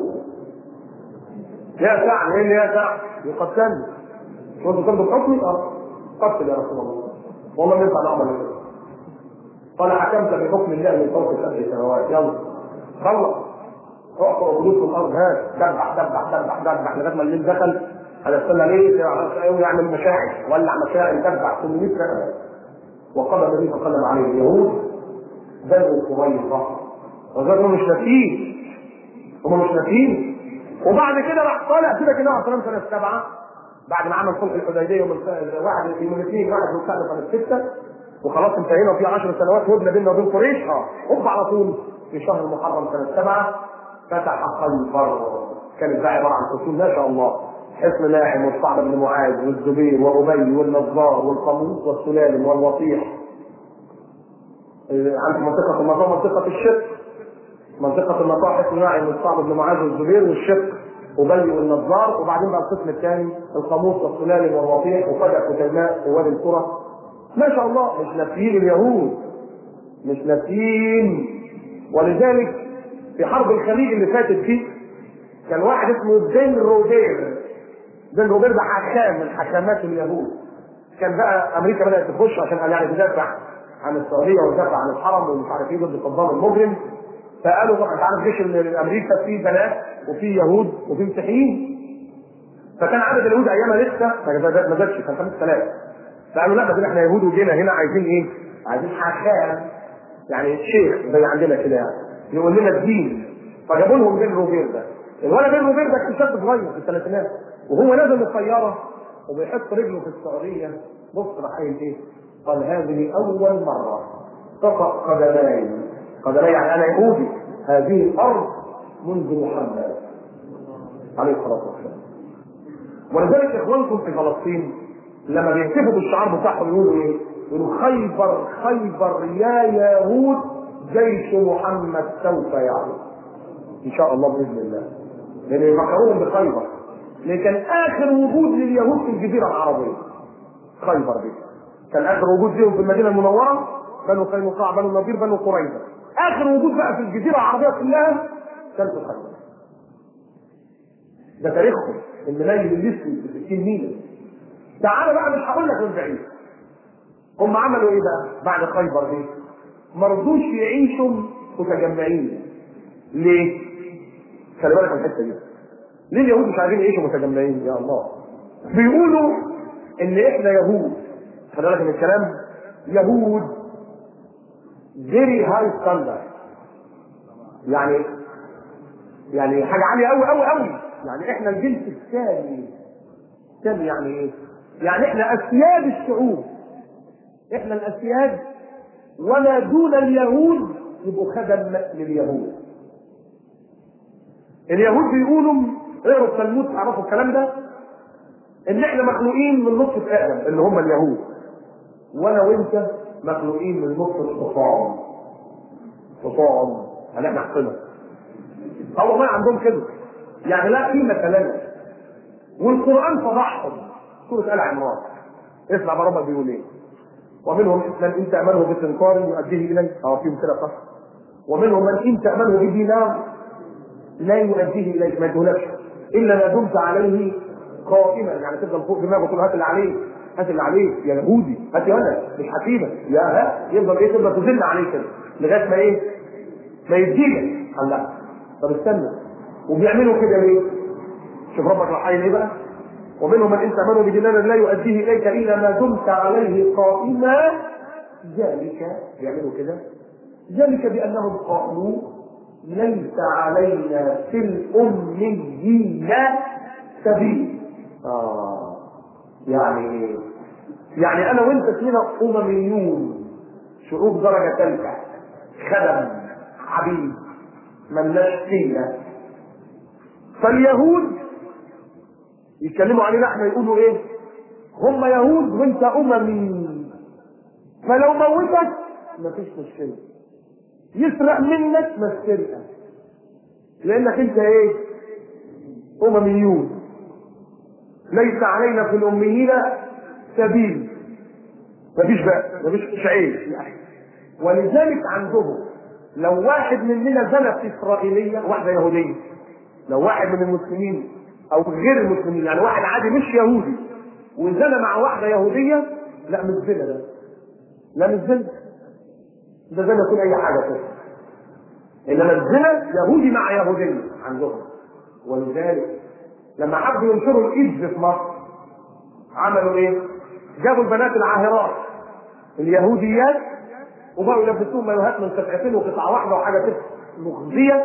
يا سعد ايه اللي يا سعد يقتلوا وانت ترضى بحكمي اه قتل يا رسول الله والله ما ينفع نعمل كده قال حكمت بحكم الله من فوق سبع سماوات يلا خلص اعطوا قلوب الارض هات دبح دبح دبح دبح لغايه ما الليل دخل هذا استنى ليه يعمل مشاعر ولع مشاعر دبح 800 رقبه وقضى النبي صلى الله عليه وسلم عليه اليهود بنو قريظه وزادوا مش ناسيين هم مش ناسيين وبعد كده راح طالع كده كده عليه سنه سبعه بعد ما عمل صلح الحديبيه يوم واحد يوم الاثنين واحد من سنه سنه سته وخلاص انتهينا وفي 10 سنوات هدنه بيننا وبين قريش اه هوب على طول في شهر المحرم سنه سبعه فتح خيبر كانت بقى عباره عن فصول ما شاء الله حصن لاحم والصعب بن معاذ والزبير وابي والنظار والقاموس والسلالم والوطيح عند منطقه النظام منطقه الشق منطقه النطاح حصن لاحم والصعب بن معاذ والزبير والشق أبي والنظار وبعدين بقى القسم الثاني القاموس والسلالم والوطيح وفجأة كتيماء ووادي القرى ما شاء الله مش نافيين اليهود مش ناسيين ولذلك في حرب الخليج اللي فاتت دي كان واحد اسمه بن روبير بن روبير ده حكام من حكامات اليهود كان بقى امريكا بدات تخش عشان قال يعني تدافع عن السعوديه وتدافع عن الحرم ومش عارف ايه ضد صدام المجرم فقالوا طبعا انت عارف جيش الامريكا فيه بنات وفيه يهود وفيه مسيحيين فكان عدد اليهود ايامها لسه ما زادش كان 5000 فقالوا لا بس احنا يهود وجينا هنا عايزين ايه؟ عايزين حكام يعني شيخ زي عندنا كده يعني يقول لنا الدين فجابوا لهم بن روبير ده الولد بن روبير ده كان شاب صغير في الثلاثينات وهو نازل من الطياره وبيحط رجله في السعوديه بص راح قايل ايه؟ قال هذه اول مره تقع قدماي قدماي يعني انا يهودي هذه الارض منذ محمد عليه الصلاه والسلام ولذلك اخوانكم في فلسطين لما بيهتفوا بالشعار بتاعهم يقولوا ايه؟ يقولوا خيبر خيبر يا يهود جيش محمد سوف يعود ان شاء الله باذن الله لان يفكرون بخيبر لان كان اخر وجود لليهود في الجزيره العربيه خيبر دي كان اخر وجود لهم في المدينه المنوره بنو قينقاع بنو النضير بنو قريظه اخر وجود بقى في الجزيره العربيه كلها كان في خيبر ده تاريخهم الملايين الاسود في 60 ميل تعالى بقى مش هقول لك من بعيد هم عملوا ايه بقى بعد خيبر دي ما رضوش يعيشوا متجمعين ليه؟ خلي بالك من الحته دي ليه اليهود مش عايزين يعيشوا متجمعين يا الله بيقولوا ان احنا يهود خلي بالك من الكلام يهود فيري هاي ستاندرد يعني يعني حاجه عاليه قوي قوي قوي يعني احنا الجنس الثاني الثاني يعني ايه؟ يعني احنا اسياد الشعوب احنا الاسياد وما دون اليهود يبقوا خدم لليهود اليهود بيقولوا اقروا التلمود تعرفوا الكلام ده ان احنا مخلوقين من نطفه ادم اللي هم اليهود وانا وانت مخلوقين من نطفه حصان حصان يعني احنا حصنه اه والله عندهم كده يعني لا قيمه لنا والقران فضحهم سوره ال عمران اسمع بقى ربك بيقول ايه ومنهم من ان تامنه بقنطار يؤديه اليك اه فيهم كده صح ومنهم من ان تامنه بدينار لا يؤديه اليك ما يديهولكش الا ما دمت عليه قائما يعني تفضل فوق دماغه تقول هات اللي عليه هات اللي عليه يا يهودي هات يا انا مش حكيمه يا ها يفضل ايه تفضل تزن عليه كده لغايه ما ايه ما يديلك قال لا طب استنى وبيعملوا كده ليه؟ شوف ربك راح ايه بقى ومنهم من ان تامنوا بدينار لا يؤديه اليك الا ما دمت عليه قائما ذلك بيعملوا كده ذلك بانهم قالوا ليس علينا في الاميين سبيل اه يعني ايه يعني انا وانت فينا امميون شعوب درجه ثالثه خدم عبيد ملناش فينا فاليهود يتكلموا علينا احنا يقولوا ايه هم يهود وانت اممي فلو موتك مفيش مشكله يسرق منك ما السرقه لانك انت ايه امميون ليس علينا في الاميين سبيل مفيش بقى مفيش عيب ولذلك عندهم لو واحد مننا زنى في اسرائيليه واحده يهوديه لو واحد من المسلمين او غير المسلمين يعني واحد عادي مش يهودي وزنى مع واحده يهوديه لا مش زنا ده لا مش زنا ده زي ما يكون اي حاجه كده انما الزنا يهودي مع يهوديه عندهم ولذلك لما حبوا ينشروا الايدز في مصر عملوا ايه؟ جابوا البنات العاهرات اليهوديات وبقوا يلبسوهم مايوهات من قطعتين وقطعه واحده وحاجه كده مخزيه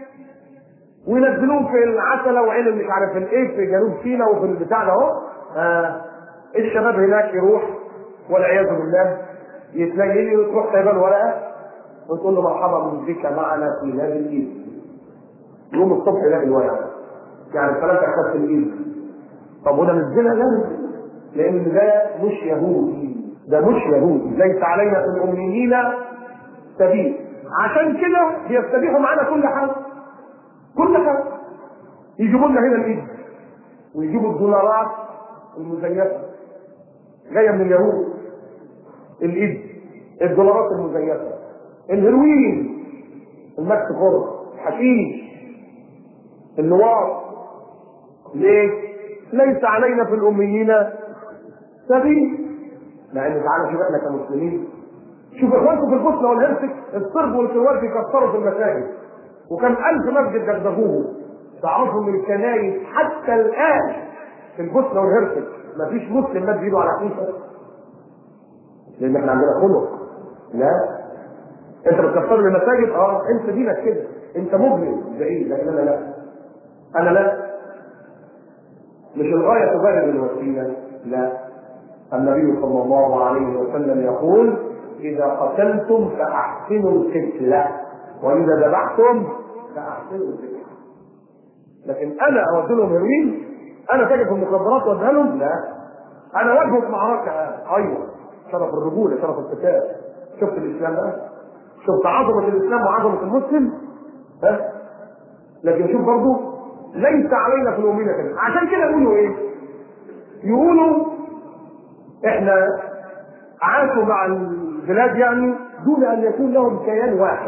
وينزلوهم في العسله وعين مش عارف الايه في جنوب سيناء وفي البتاع ده اهو آه الشباب هناك يروح والعياذ بالله يتلاقي وتروح سايبان ورقه وتقول له مرحبا بك معنا في هذه الايد يوم الصبح يلاقي الورقه يعني ثلاثة اخذت الايد طب وده مش زنا لا لان ده مش يهودي ده مش يهودي ليس علينا في الاميين سبيل عشان كده بيستبيحوا معانا كل حاجه كل حاجه يجيبوا لنا هنا الايد ويجيبوا الدولارات المزيفه جايه من اليهود الايد الدولارات المزيفه الهروين المكس فور الحشيش النوار ليه؟ ليس علينا في الاميين سبيل مع ان تعالى شوف احنا كمسلمين شوف اخوانكم في البوسنه والهرسك الصرب والكروات بيكسروا في المساجد وكم الف مسجد دغدغوه تعرفوا ان الكنايس حتى الان في البوسنه والهرسك ما فيش مسلم مد ايده على كنيسه لان احنا عندنا خلق لا انت بتكسر لي المساجد اه انت دينك كده انت مجرم بعيد لكن انا لا انا لا مش الغايه تبرر الوسيله لا النبي صلى الله عليه وسلم يقول اذا قتلتم فاحسنوا القتله واذا ذبحتم فاحسنوا الذبح لكن انا اود لهم هيروين انا تاجر في المخدرات واديها لهم لا انا واجهه في معركه ايوه شرف الرجوله شرف القتال شفت الاسلام بقى شفت عظمه الاسلام وعظمه المسلم ها لكن شوف برضه ليس علينا في الاميه كده عشان كده يقولوا ايه يقولوا احنا عاشوا مع البلاد يعني دون ان يكون لهم كيان واحد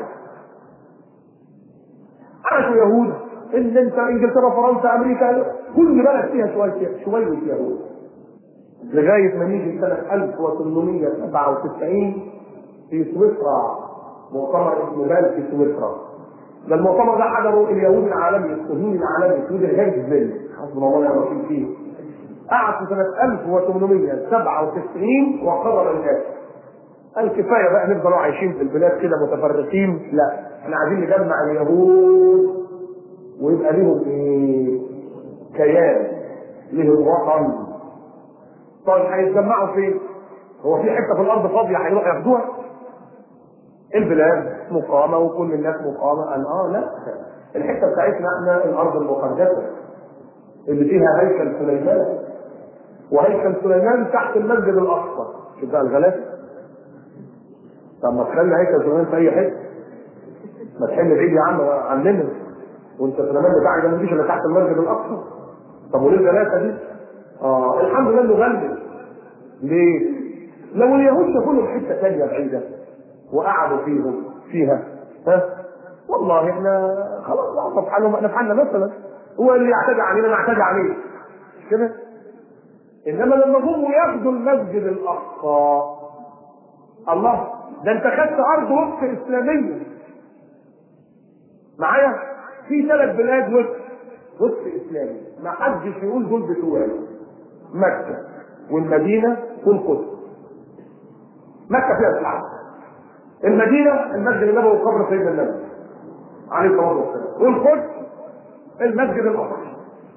عاشوا يهود ان انت انجلترا فرنسا امريكا كل بلد فيها شويه شويه يهود لغايه ما نيجي سنه 1897 في سويسرا مؤتمر اسمه بال في سويسرا ده المؤتمر ده حضره اليهود العالمي الصهيوني العالمي يهود الهيرزفيل حسبنا الله ونعم الوكيل فيه قعد في سنه 1897 وقرر الاتي قال كفايه بقى نفضلوا عايشين في البلاد كده متفرقين لا احنا عايزين نجمع اليهود ويبقى ليهم ايه كيان ليهم وطن طيب هيتجمعوا فين؟ هو في حته في الارض فاضيه هيروحوا ياخدوها؟ البلاد مقامه وكل الناس مقامه قال اه لا الحته بتاعتنا احنا الارض المقدسه اللي فيها هيكل سليمان وهيكل سليمان تحت المسجد الاقصى شوف بقى الغلاسه طب ما تخلي هيكل سليمان في اي حته ما تحل بعيد يا عم عننا وانت سليمان بتاعك ده مفيش الا تحت المسجد الاقصى طب وليه الغلاسه دي؟ اه الحمد لله انه غلب ليه؟ لو اليهود شافوا له حته ثانيه بعيده وقعدوا فيهم فيها ها والله احنا خلاص لا نفعلهم نفعلنا مثلا هو اللي يعتدي علينا نعتدي عليه مش كده؟ انما لما جم ياخدوا المسجد الاقصى الله ده انت خدت ارض وقف اسلاميه معايا في ثلاث بلاد وقف وقف اسلامي ما حدش يقول دول بتوعي مكه والمدينه والقدس مكه فيها الحرب المدينه المسجد النبوي وقبر سيدنا النبي عليه الصلاه والسلام والقدس المسجد الاقصى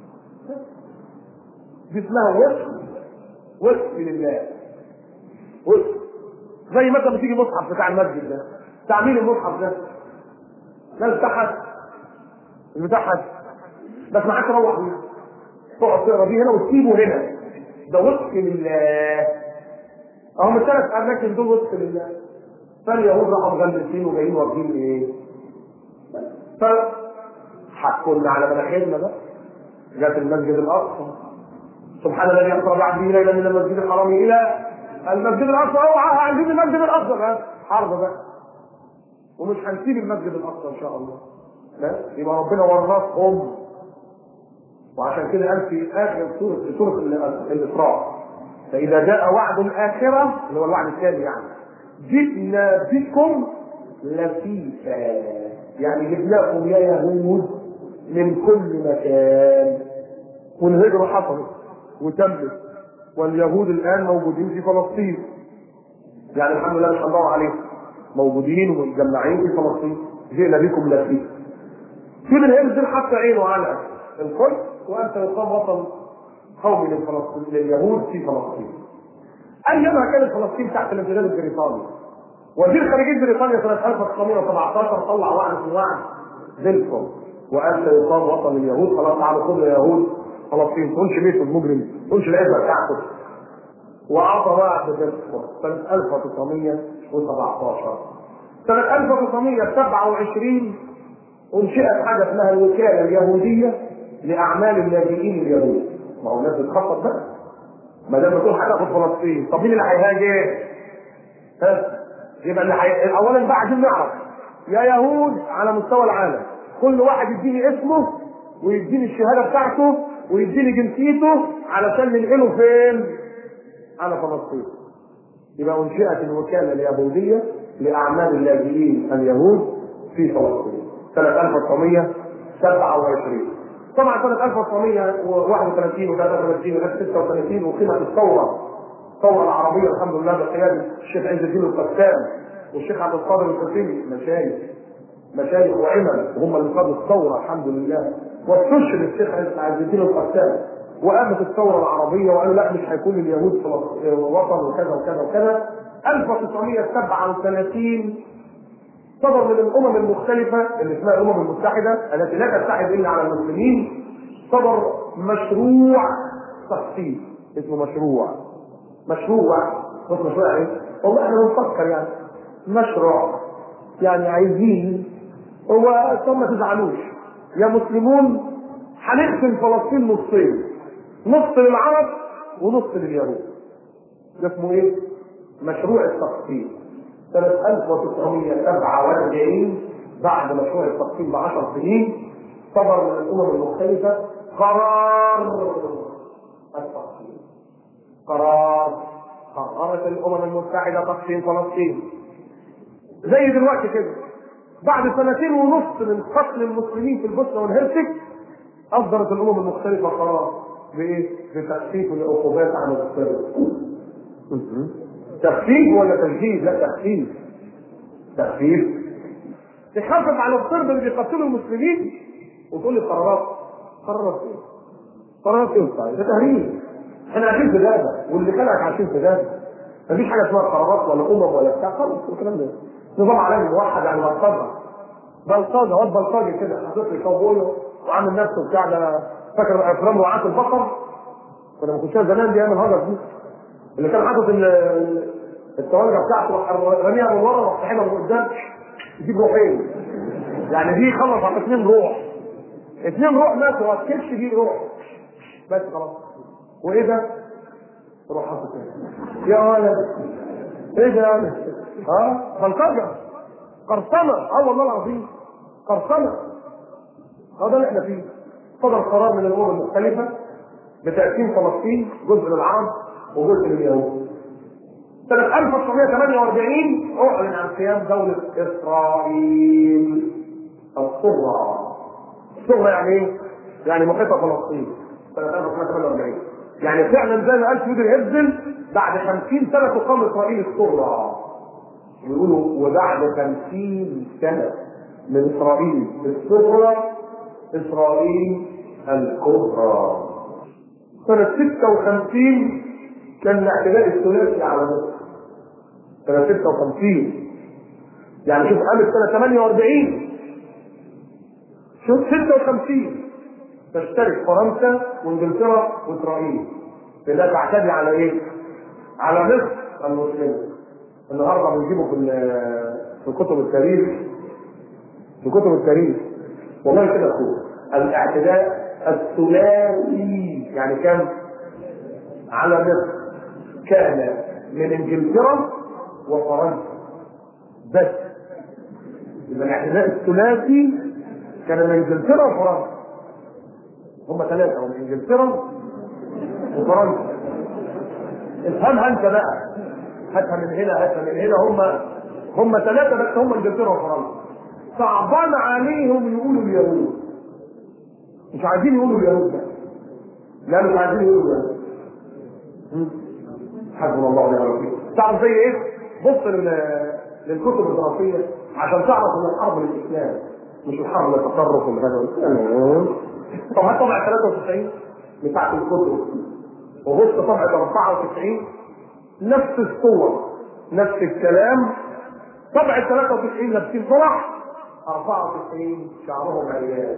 دي اسمها وقف وقف لله وقف زي مثلا بتيجي مصحف بتاع المسجد ده بتاع مين المصحف ده؟ ده بتاع حد بتاع حد بس ما حدش تروح بيه تقعد تقرا بيه هنا وتسيبه هنا ده وقف لله اهم الثلاث اماكن دول وقف لله فاليهود راحوا مغلسين وجايين واخدين ايه؟ ف حكمنا على مناخيرنا بقى جت المسجد الاقصى سبحان الذي اسرى بعبده ليلا من المسجد الحرام الى المسجد الاقصى اوعى عايزين المسجد الاقصى بقى حرب بقى ومش هنسيب المسجد الاقصى ان شاء الله لا يبقى ربنا ورثهم وعشان كده قال في اخر سوره سوره الاسراء فاذا جاء وعد الاخره اللي هو الوعد الثاني يعني جئنا بكم لفيفا يعني جبناكم يا يهود من كل مكان والهجرة حصلت وتمت واليهود الآن موجودين في فلسطين يعني الحمد لله مش هندور عليهم موجودين ومتجمعين في فلسطين جئنا بكم لفيفا في من هنا حتى عينه على القدس وأنت يقام وطن قومي للفلسطين لليهود في فلسطين ايما كانت فلسطين تحت الامتداد البريطاني وزير خارجيه بريطانيا سنه 1917 طلع وعد في وعد بلفور وقال سيقام وطن اليهود خلاص تعالوا كل يهود فلسطين تقولش بيت المجرم تقولش العزه بتاعته واعطى وعد بلفور سنه 1917 سنه 1927 انشئت حاجه اسمها الوكاله اليهوديه لاعمال اللاجئين اليهود ما هو الناس بتخطط بقى ما دام بتقول حاجه في فلسطين طب مين اللي هيهاجر؟ ها؟ يبقى اللي حي... اولا بقى عايزين نعرف يا يهود على مستوى العالم كل واحد يديني اسمه ويديني الشهاده بتاعته ويديني جنسيته علشان ننقله فين؟ على فلسطين. يبقى انشئت الوكاله اليهوديه لاعمال اللاجئين اليهود في فلسطين سنه 1927 طبعا سنه 1931 و 33 و 36 وقيمت الثوره الثوره العربيه الحمد لله بقياده الشيخ عز الدين القسام والشيخ عبد القادر الحسيني مشايخ مشايخ وعمل وهم اللي قادوا الثوره الحمد لله واستشهد الشيخ عز الدين القسام وقامت الثوره العربيه وقالوا لا مش هيكون اليهود في وطن وكذا وكذا وكذا 1937 صدر من الامم المختلفه اللي اسمها الامم المتحده التي لا تتحد الا على المسلمين صدر مشروع تخصيص اسمه مشروع مشروع مش مشروع ايه؟ والله احنا بنفكر يعني مشروع يعني عايزين هو ثم ما تزعلوش يا مسلمون هنقسم فلسطين نصين نص للعرب ونص لليهود ده اسمه ايه؟ مشروع التقسيم سنة 1947 بعد مشروع التقسيم ب 10 سنين صدر من الأمم المختلفة قرار التقسيم قرار قررت الأمم المتحدة تقسيم فلسطين زي دلوقتي كده بعد سنتين ونص من قتل المسلمين في البوسنة والهرسك أصدرت الأمم المختلفة قرار بإيه؟ بتخفيف العقوبات عن السر تخفيف ولا تجديد؟ لا تخفيف تخفيف تخفف على الضرب اللي بيقتلوا المسلمين وتقول لي قرارات قرارات ايه؟ قرارات ايه طيب؟ ده تهريج احنا عايشين في غابه واللي كانك عايشين في غابه مفيش حاجه اسمها قرارات ولا امم ولا بتاع خالص الكلام ده نظام عالمي موحد يعني بلطجه بلطجه واد بلطجي كده حاطط لي كاوبوي وعامل نفسه بتاع ده فاكر افلام رعاة البقر كنا بنخشها زمان دي ايام الهجر دي اللي كان حاطط الطوالجه بتاعته راح راميها من ورا راح ساحبها من قدام يجيب روحين يعني دي خلص على اثنين روح اثنين روح ماتوا ما تكتش دي روح بس خلاص وايه ده؟ روح حاطط يا ولد ايه ده يعني؟ ها؟ بلطجه قرصنه اه والله العظيم قرصنه هذا اللي احنا فيه صدر قرار من الامم المختلفه بتقسيم فلسطين جزء للعرب وجزء لليهود. سنة 1948 أعلن عن قيام دولة إسرائيل الصغرى. الصغرى يعني إيه؟ يعني محيطة فلسطين سنة 1948. يعني فعلا زي ما قال سيدي هبزل بعد 50 سنة تقام إسرائيل الصغرى. يقولوا وبعد 50 سنة من إسرائيل الصغرى إسرائيل الكبرى. سنة 56 كان الاعتداء الثلاثي على مصر. سنة 56 يعني شوف قامت سنة 48 شوف 56 تشترك فرنسا وانجلترا واسرائيل لانها تعتدي على ايه؟ على مصر المسلمة. النهارده بنجيبه في في كتب التاريخ في كتب التاريخ والله كده اخوه الاعتداء الثلاثي يعني كان على مصر كان من انجلترا وفرنسا بس يبقى الاعتداء الثلاثي كان من انجلترا وفرنسا هم ثلاثة من انجلترا وفرنسا افهمها انت بقى هاتها من هنا هاتها من هنا هم هم ثلاثة بس هم انجلترا وفرنسا صعبان عليهم يقولوا اليهود مش عايزين يقولوا اليهود ده لا مش عايزين يقولوا اليهود حسبنا الله ونعم الوكيل تعرف زي ايه؟ بص للكتب الدراسيه عشان تعرف ان الحرب للاسلام مش الحرب للتطرف والغزو طب هات طبعه 93 بتاعت الكتب وبص طبعه 94 نفس الصور نفس الكلام طبعه 93 لابسين فرح 94 شعرهم عيال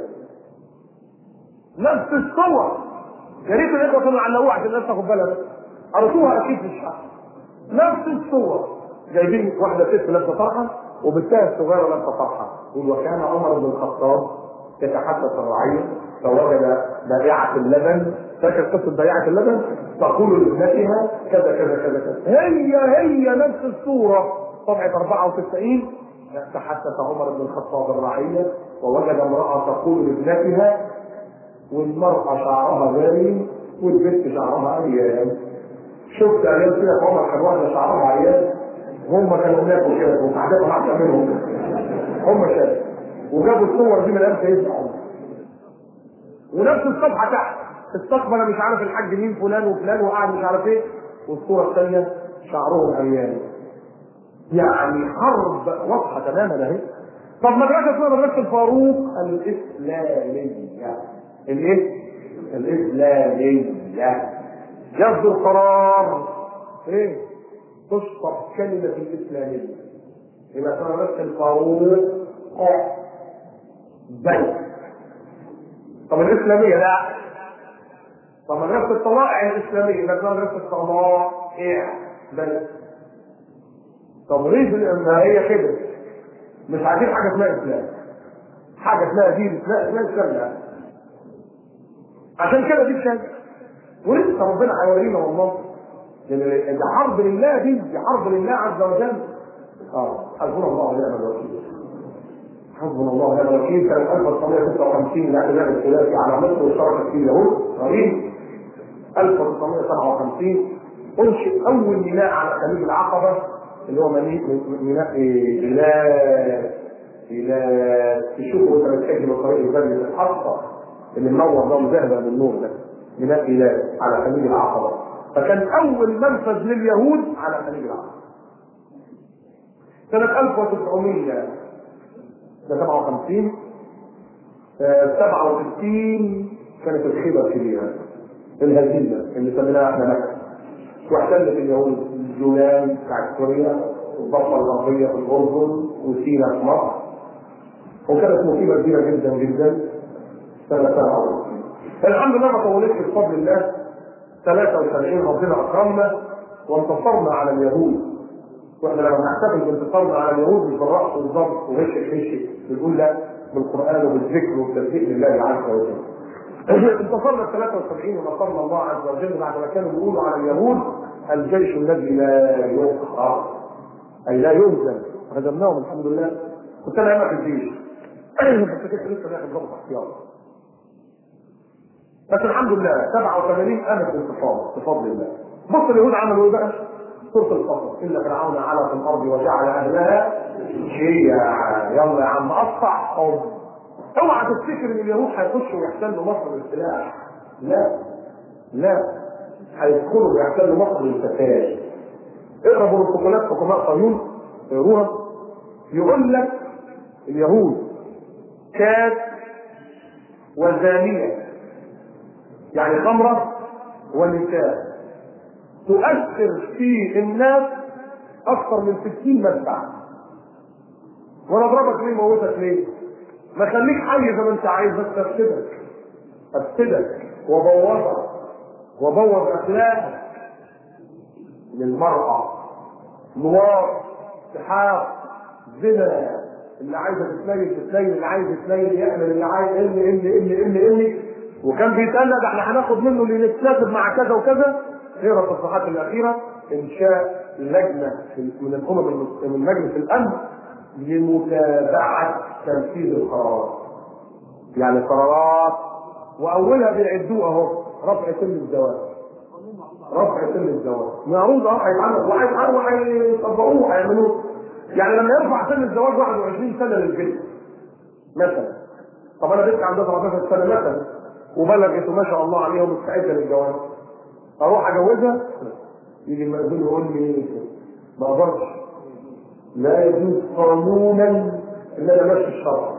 نفس الصور يا ريت الاخوه كانوا علقوها عشان الناس تاخد بالها بس قريتوها اكيد في الشعر نفس الصور جايبين واحده ست لابسه طرحه وبنتها الصغيره لابسه طرحه يقول وكان عمر بن الخطاب يتحدث الرعيه فوجد بائعه اللبن فاكر قصه بائعه اللبن تقول لابنتها كذا كذا كذا كذا هي هي نفس الصوره صفحه 94 تحدث عمر بن الخطاب الرعيه ووجد امراه تقول لابنتها والمراه شعرها باين والبنت شعرها عريان شفت عيال كده في عمر كان واحده شعرها عريان هم كانوا هناك وكده وقعدتهم احسن منهم هم شافوا وجابوا الصور دي من امتى يسمعوا ونفس الصفحه تحت استقبل مش عارف الحاج مين فلان وفلان وقعد مش عارف ايه والصوره الثانيه شعرهم عريان يعني حرب واضحه تماما اهي طب مدرسه اسمها مدرسه الفاروق الاسلاميه الايه؟ الاسلاميه يصدر قرار ايه؟ تشطب كلمه الاسلاميه يبقى اسمها مدرسه الفاروق بل طب الاسلاميه لا طب مدرسه الطلائع الاسلاميه يبقى اسمها مدرسه الطلائع بل طب ليه ما هي كده مش عايزين حاجه اسمها اسلام حاجه اسمها دين اسمها اسمها اسلام لا عشان كده دي بشكل ولسه ربنا هيورينا والله لان دي حرب لله دي دي حرب لله عز وجل اه حسبنا الله ونعم الوكيل حسبنا الله ونعم الوكيل سنه 1956 الاعتداء الثلاثي على مصر واشتركت فيه اليهود اسرائيل 1957 انشئ اول ميناء على خليج العقبه اللي هو ميناء الى الى تشوفوا انت بتسجل الطريق البري الحصه اللي منور ده مذهبه بالنور ده ميناء الى على خليج العقبه فكان اول منفذ لليهود على خليج العقبه سنة 1957 67 كانت الخيبة الكبيرة الهزيمة اللي سميناها احنا مكة واحتلت اليهود الجولان بتاعت سوريا والضفة الغربية في الأردن وسيناء في مصر وكانت مصيبة كبيرة جدا جدا سنة 67 الحمد لله ما طولتش بفضل الله 73 ربنا أكرمنا وانتصرنا على اليهود واحنا لما نحتفل بانتصارنا على اليهود مش بالرأس والضبط وهشك هشك بنقول لا بالقرآن وبالذكر والتسبيح لله عز وجل. انتصرنا في 73 ونصرنا الله عز وجل بعد ما كانوا بيقولوا على اليهود الجيش الذي لا يقهر اي لا يهزم هزمناهم الحمد لله كنت انا هنا في الجيش بس كنت لسه داخل ضبط احتياط بس الحمد لله 87 قامت الانتصار بفضل الله بص اليهود عملوا ايه بقى؟ سورة القصص إن فرعون علا في الأرض وجعل أهلها شيعا يلا يا عم قطعهم اوعى تفتكر ان اليهود هيخشوا ويحتلوا مصر بالسلاح لا لا هيدخلوا ويحتلوا مصر بالفساد اقرا بروتوكولات حكماء صهيون اقروها يقول لك اليهود كاد وزانية يعني خمرة ونساء تؤثر في الناس اكثر من 60 مدفع وانا اضربك ليه موتك ليه ما خليك حي زي ما انت عايز بس افسدك افسدك وبوظك وبوظ اخلاقك للمرأة نوار سحاق زنا اللي عايزه تتنيل تتنيل اللي عايز يتنيل يعمل اللي عايز اللي اللي اللي اللي اللي وكان بيتقال ده احنا هناخد منه اللي نتناسب مع كذا وكذا غير التصريحات الاخيره انشاء لجنه من الامم من مجلس الامن لمتابعه تنفيذ القرارات. يعني قرارات واولها بيعدوها اهو رفع سن الزواج. رفع سن الزواج. معروض اه هيتعمل وهيتعمل وهيطبقوه هيعملوه. يعني لما يرفع سن الزواج 21 سنه للبنت مثلا طب انا بنت عندها 13 سنه مثلا وبلغت وما شاء الله عليها ومستعده للجواز اروح اجوزها يجي المأذون يقول لي ما اقدرش لا يجوز قانونا ان انا ماشي الشرع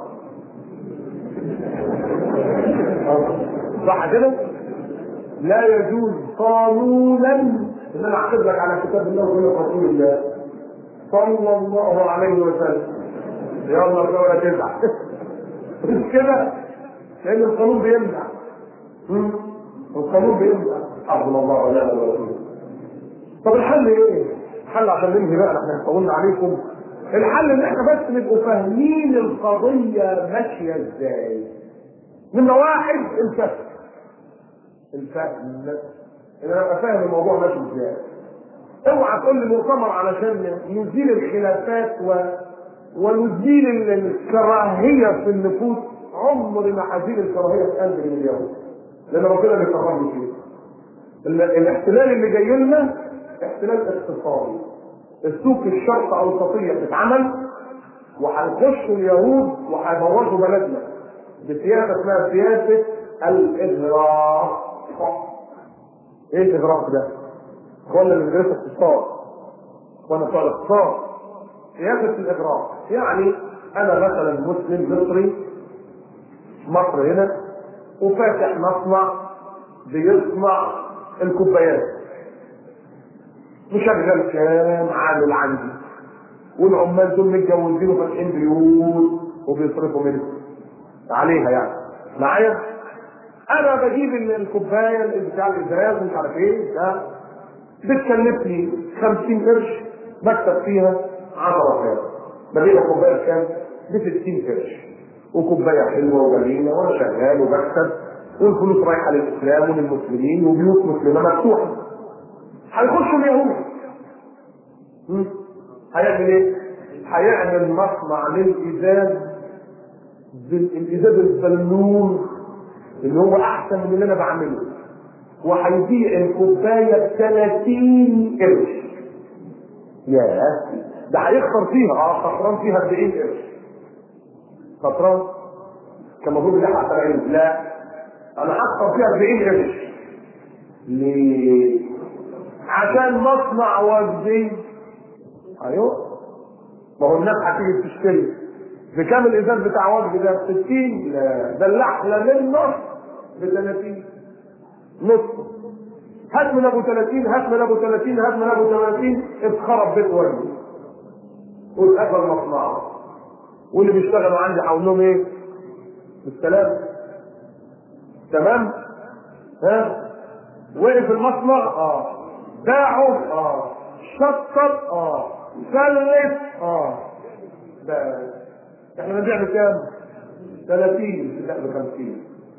صح كده؟ لا يجوز قانونا ان انا اعتب لك على كتاب الله وسنه رسول الله صلى الله عليه وسلم يلا ولا تزعل مش كده؟ لان القانون بيمنع القانون بيمنع حسبنا الله ونعم الوكيل طب الحل ايه؟ الحل عشان ننهي بقى احنا طولنا عليكم الحل ان احنا بس نبقوا فاهمين القضيه ماشيه ازاي نمرة واحد الفهم الفهم ان انا ابقى فاهم الموضوع ماشي ازاي اوعى تقول لي مؤتمر علشان نزيل الخلافات و... ونزيل الكراهيه في النفوس عمري ما هزيل الكراهيه في قلب من اليهود لان ربنا بيكرهني فيه ال- الاحتلال اللي جاي لنا احتلال اقتصادي السوق الشرق اوسطيه بتتعمل وهيخشوا اليهود وهيبوظوا بلدنا بسياسه اسمها سياسه الاغراق ايه الاغراق ده؟ اخوانا اللي بيدرسوا اقتصاد اخوانا بتوع الاقتصاد سياسه الاغراق يعني انا مثلا مسلم مصري مصر هنا وفاتح مصنع بيصنع الكوبايات مشغل كام عامل عندي والعمال دول متجوزين وفاتحين بيوت وبيصرفوا منه عليها يعني معايا انا بجيب ال- الكوبايه اللي بتاع الازاز ومش عارف ايه ده بتكلفني 50 قرش بكسب فيها 10 قرش بجيب الكوبايه بكام؟ ب 60 قرش وكوبايه حلوه وجميله وانا شغال وبكسب والفلوس رايحه للاسلام وللمسلمين وبيوت مسلمه مفتوحه هيخشوا اليهود مم. هيعمل ايه؟ هيعمل مصنع للازاز بال- الازاز البلون اللي هو احسن من اللي انا بعمله وهيبيع الكوبايه ب 30 قرش يا ده هيخسر فيها اه خسران فيها 40 قرش خسران كان المفروض يلحق 70 لا انا هخسر فيها 40 قرش ليه؟ عشان مصنع وجدي ايوه ما هو الناس هتيجي تشتري بكام الازاز بتاع وجدي ده ب 60 لا ده اللي احلى منه ب 30 نص هات من ابو 30 هات من ابو 30 هات من ابو 30 اتخرب بيت وجدي واتقفل مصنعه واللي بيشتغلوا عندي هقول لهم ايه؟ بالسلامه تمام؟ ها؟ وقف المصنع اه باعه اه شطب اه سلف اه ده احنا بنبيع بكام؟ 30 لا ب 50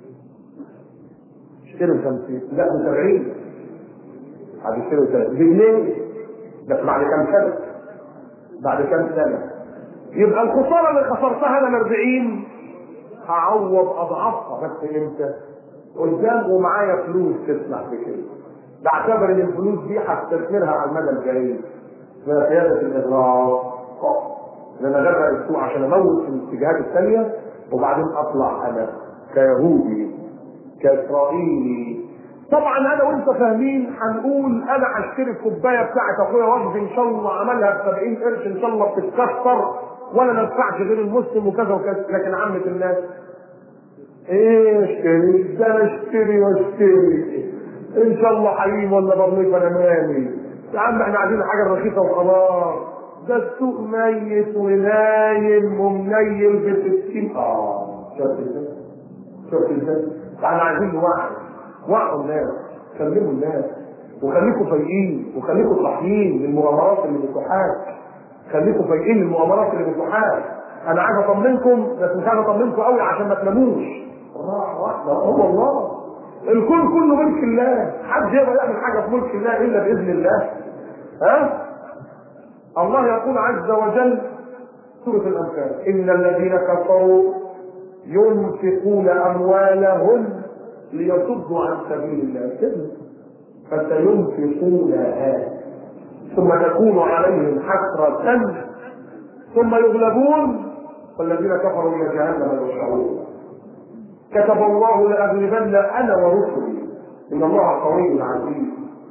اشتري ب 50 لا ب 70 هتشتري ب 30 بجنيه بس بعد كام سنه؟ بعد كام سنه؟ يبقى الخساره اللي خسرتها انا ب 40 هعوض اضعافها بس امتى؟ قدام ومعايا فلوس تسمح بكده بعتبر ان الفلوس دي هستثمرها على المدى الجاي من قياده الاغراق ان انا اغرق السوق عشان اموت في الاتجاهات الثانيه وبعدين اطلع انا كيهودي كاسرائيلي طبعا انا وانت فاهمين هنقول انا هشتري الكوبايه بتاعت اخويا وجدي ان شاء الله عملها ب 70 قرش ان شاء الله بتتكسر ولا ننفعش غير المسلم وكذا وكذا لكن عامه الناس ايه اشتري ده انا اشتري واشتري ان شاء الله حريم ولا برنيك انا مالي يا عم احنا عايزين حاجه رخيصه وخلاص ده السوق ميت ونايم ومنيل بالستين اه شفت ازاي؟ شفت ازاي؟ احنا عايزين نوعي وعوا الناس كلموا الناس وخليكم فايقين وخليكم صاحيين للمؤامرات اللي بتحاك خليكم فايقين للمؤامرات اللي بتحاك انا عايز اطمنكم بس مش عايز اطمنكم قوي عشان ما تناموش راح واحده هو الله الكون كله ملك الله حد يقدر يعمل حاجه في ملك الله الا باذن الله ها الله يقول عز وجل سورة الأنفال إن الذين كفروا ينفقون أموالهم ليصدوا عن سبيل الله كده فسينفقونها ثم تكون عليهم حسرة ثم يغلبون والذين كفروا إلى جهنم يحشرون كتب الله لأغلبن أنا ورسلي إن الله قوي عزيز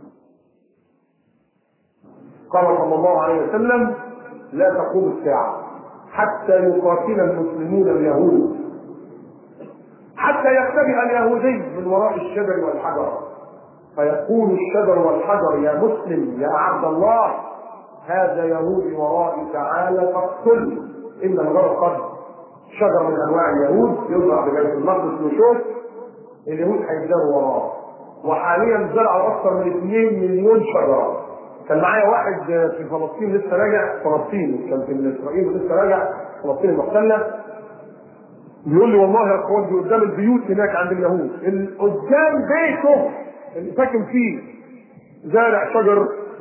قال صلى الله عليه وسلم لا تقوم الساعة حتى يقاتل المسلمون اليهود حتى يختبئ اليهودي من وراء الشجر والحجر فيقول الشجر والحجر يا مسلم يا عبد الله هذا يهودي ورائي تعالى فاقتل ان الغرب قد شجر من انواع اليهود يزرع ببيت المقدس وشوف اليهود هيزرعوا وراه وحاليا زرعوا اكثر من 2 مليون شجره كان معايا واحد في فلسطين لسه راجع فلسطين كان في اسرائيل ولسه راجع فلسطين المحتله بيقول لي والله يا اخوان دي قدام البيوت هناك عند اليهود ال- قدام بيته اللي ساكن فيه زارع شجر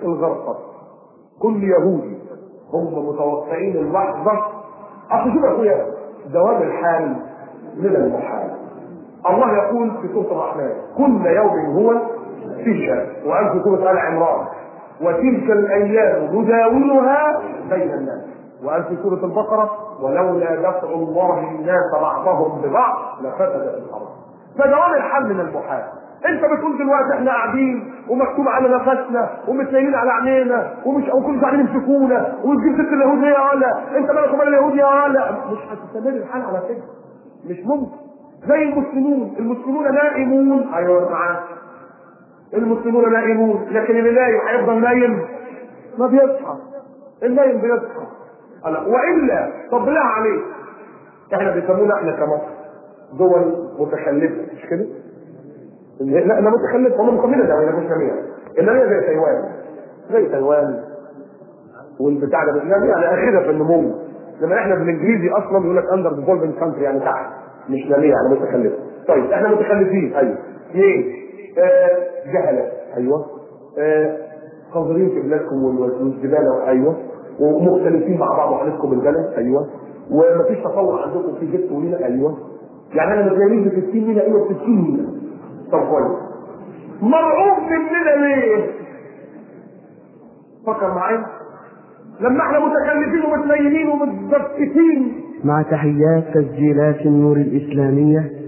الغرفة كل يهودي هم متوقعين اللحظة أصل شوف يا أخويا دوام الحال من المحال الله يقول في سورة الرحمن كل يوم هو في شأن وأن في سورة آل عمران وتلك الأيام نداولها بين الناس وقال في سورة البقرة ولولا دفع الله الناس بعضهم ببعض لفسدت الأرض فدوام الحل من المحال انت بتقول دلوقتي احنا قاعدين ومكتوب على نفسنا ومتنيلين على عينينا ومش وكل قاعدين يمسكونا وتجيب ست اليهود يا ولا انت مالك ومال اليهود يا ولا مش هتستمر الحال على كده مش ممكن زي المسلمون المسلمون نائمون ايوه معاه المسلمون نائمون لكن اللي نايم هيفضل نايم ما بيصحى النايم بيصحى ألا والا طب بالله عليك احنا بيسمونا احنا كمصر دول متخلفه مش كده؟ لا انا متخلف هم مكمله دولة مش جميع انما هي زي تايوان زي تايوان والبتاع ده يعني يعني اخرها في النمو لما احنا بالانجليزي اصلا بيقول لك اندر ديفولفنج كانتري يعني تحت مش ناميه يعني متخلفه طيب احنا متخلفين ايوه ليه؟ آه جهله ايوه آه قاذرين في بلادكم والزباله ايوه ومختلفين مع بعض وحالتكم البلد ايوه ومفيش تطور عندكم في جبت ولينا ايوه يعني انا متجاوزين ب 60 مينا ايوه ب 60 مينا طب كويس مرعوب مننا ليه؟ فكر معايا لما احنا متكلفين ومتنيمين ومتزكتين مع تحيات تسجيلات النور الإسلامية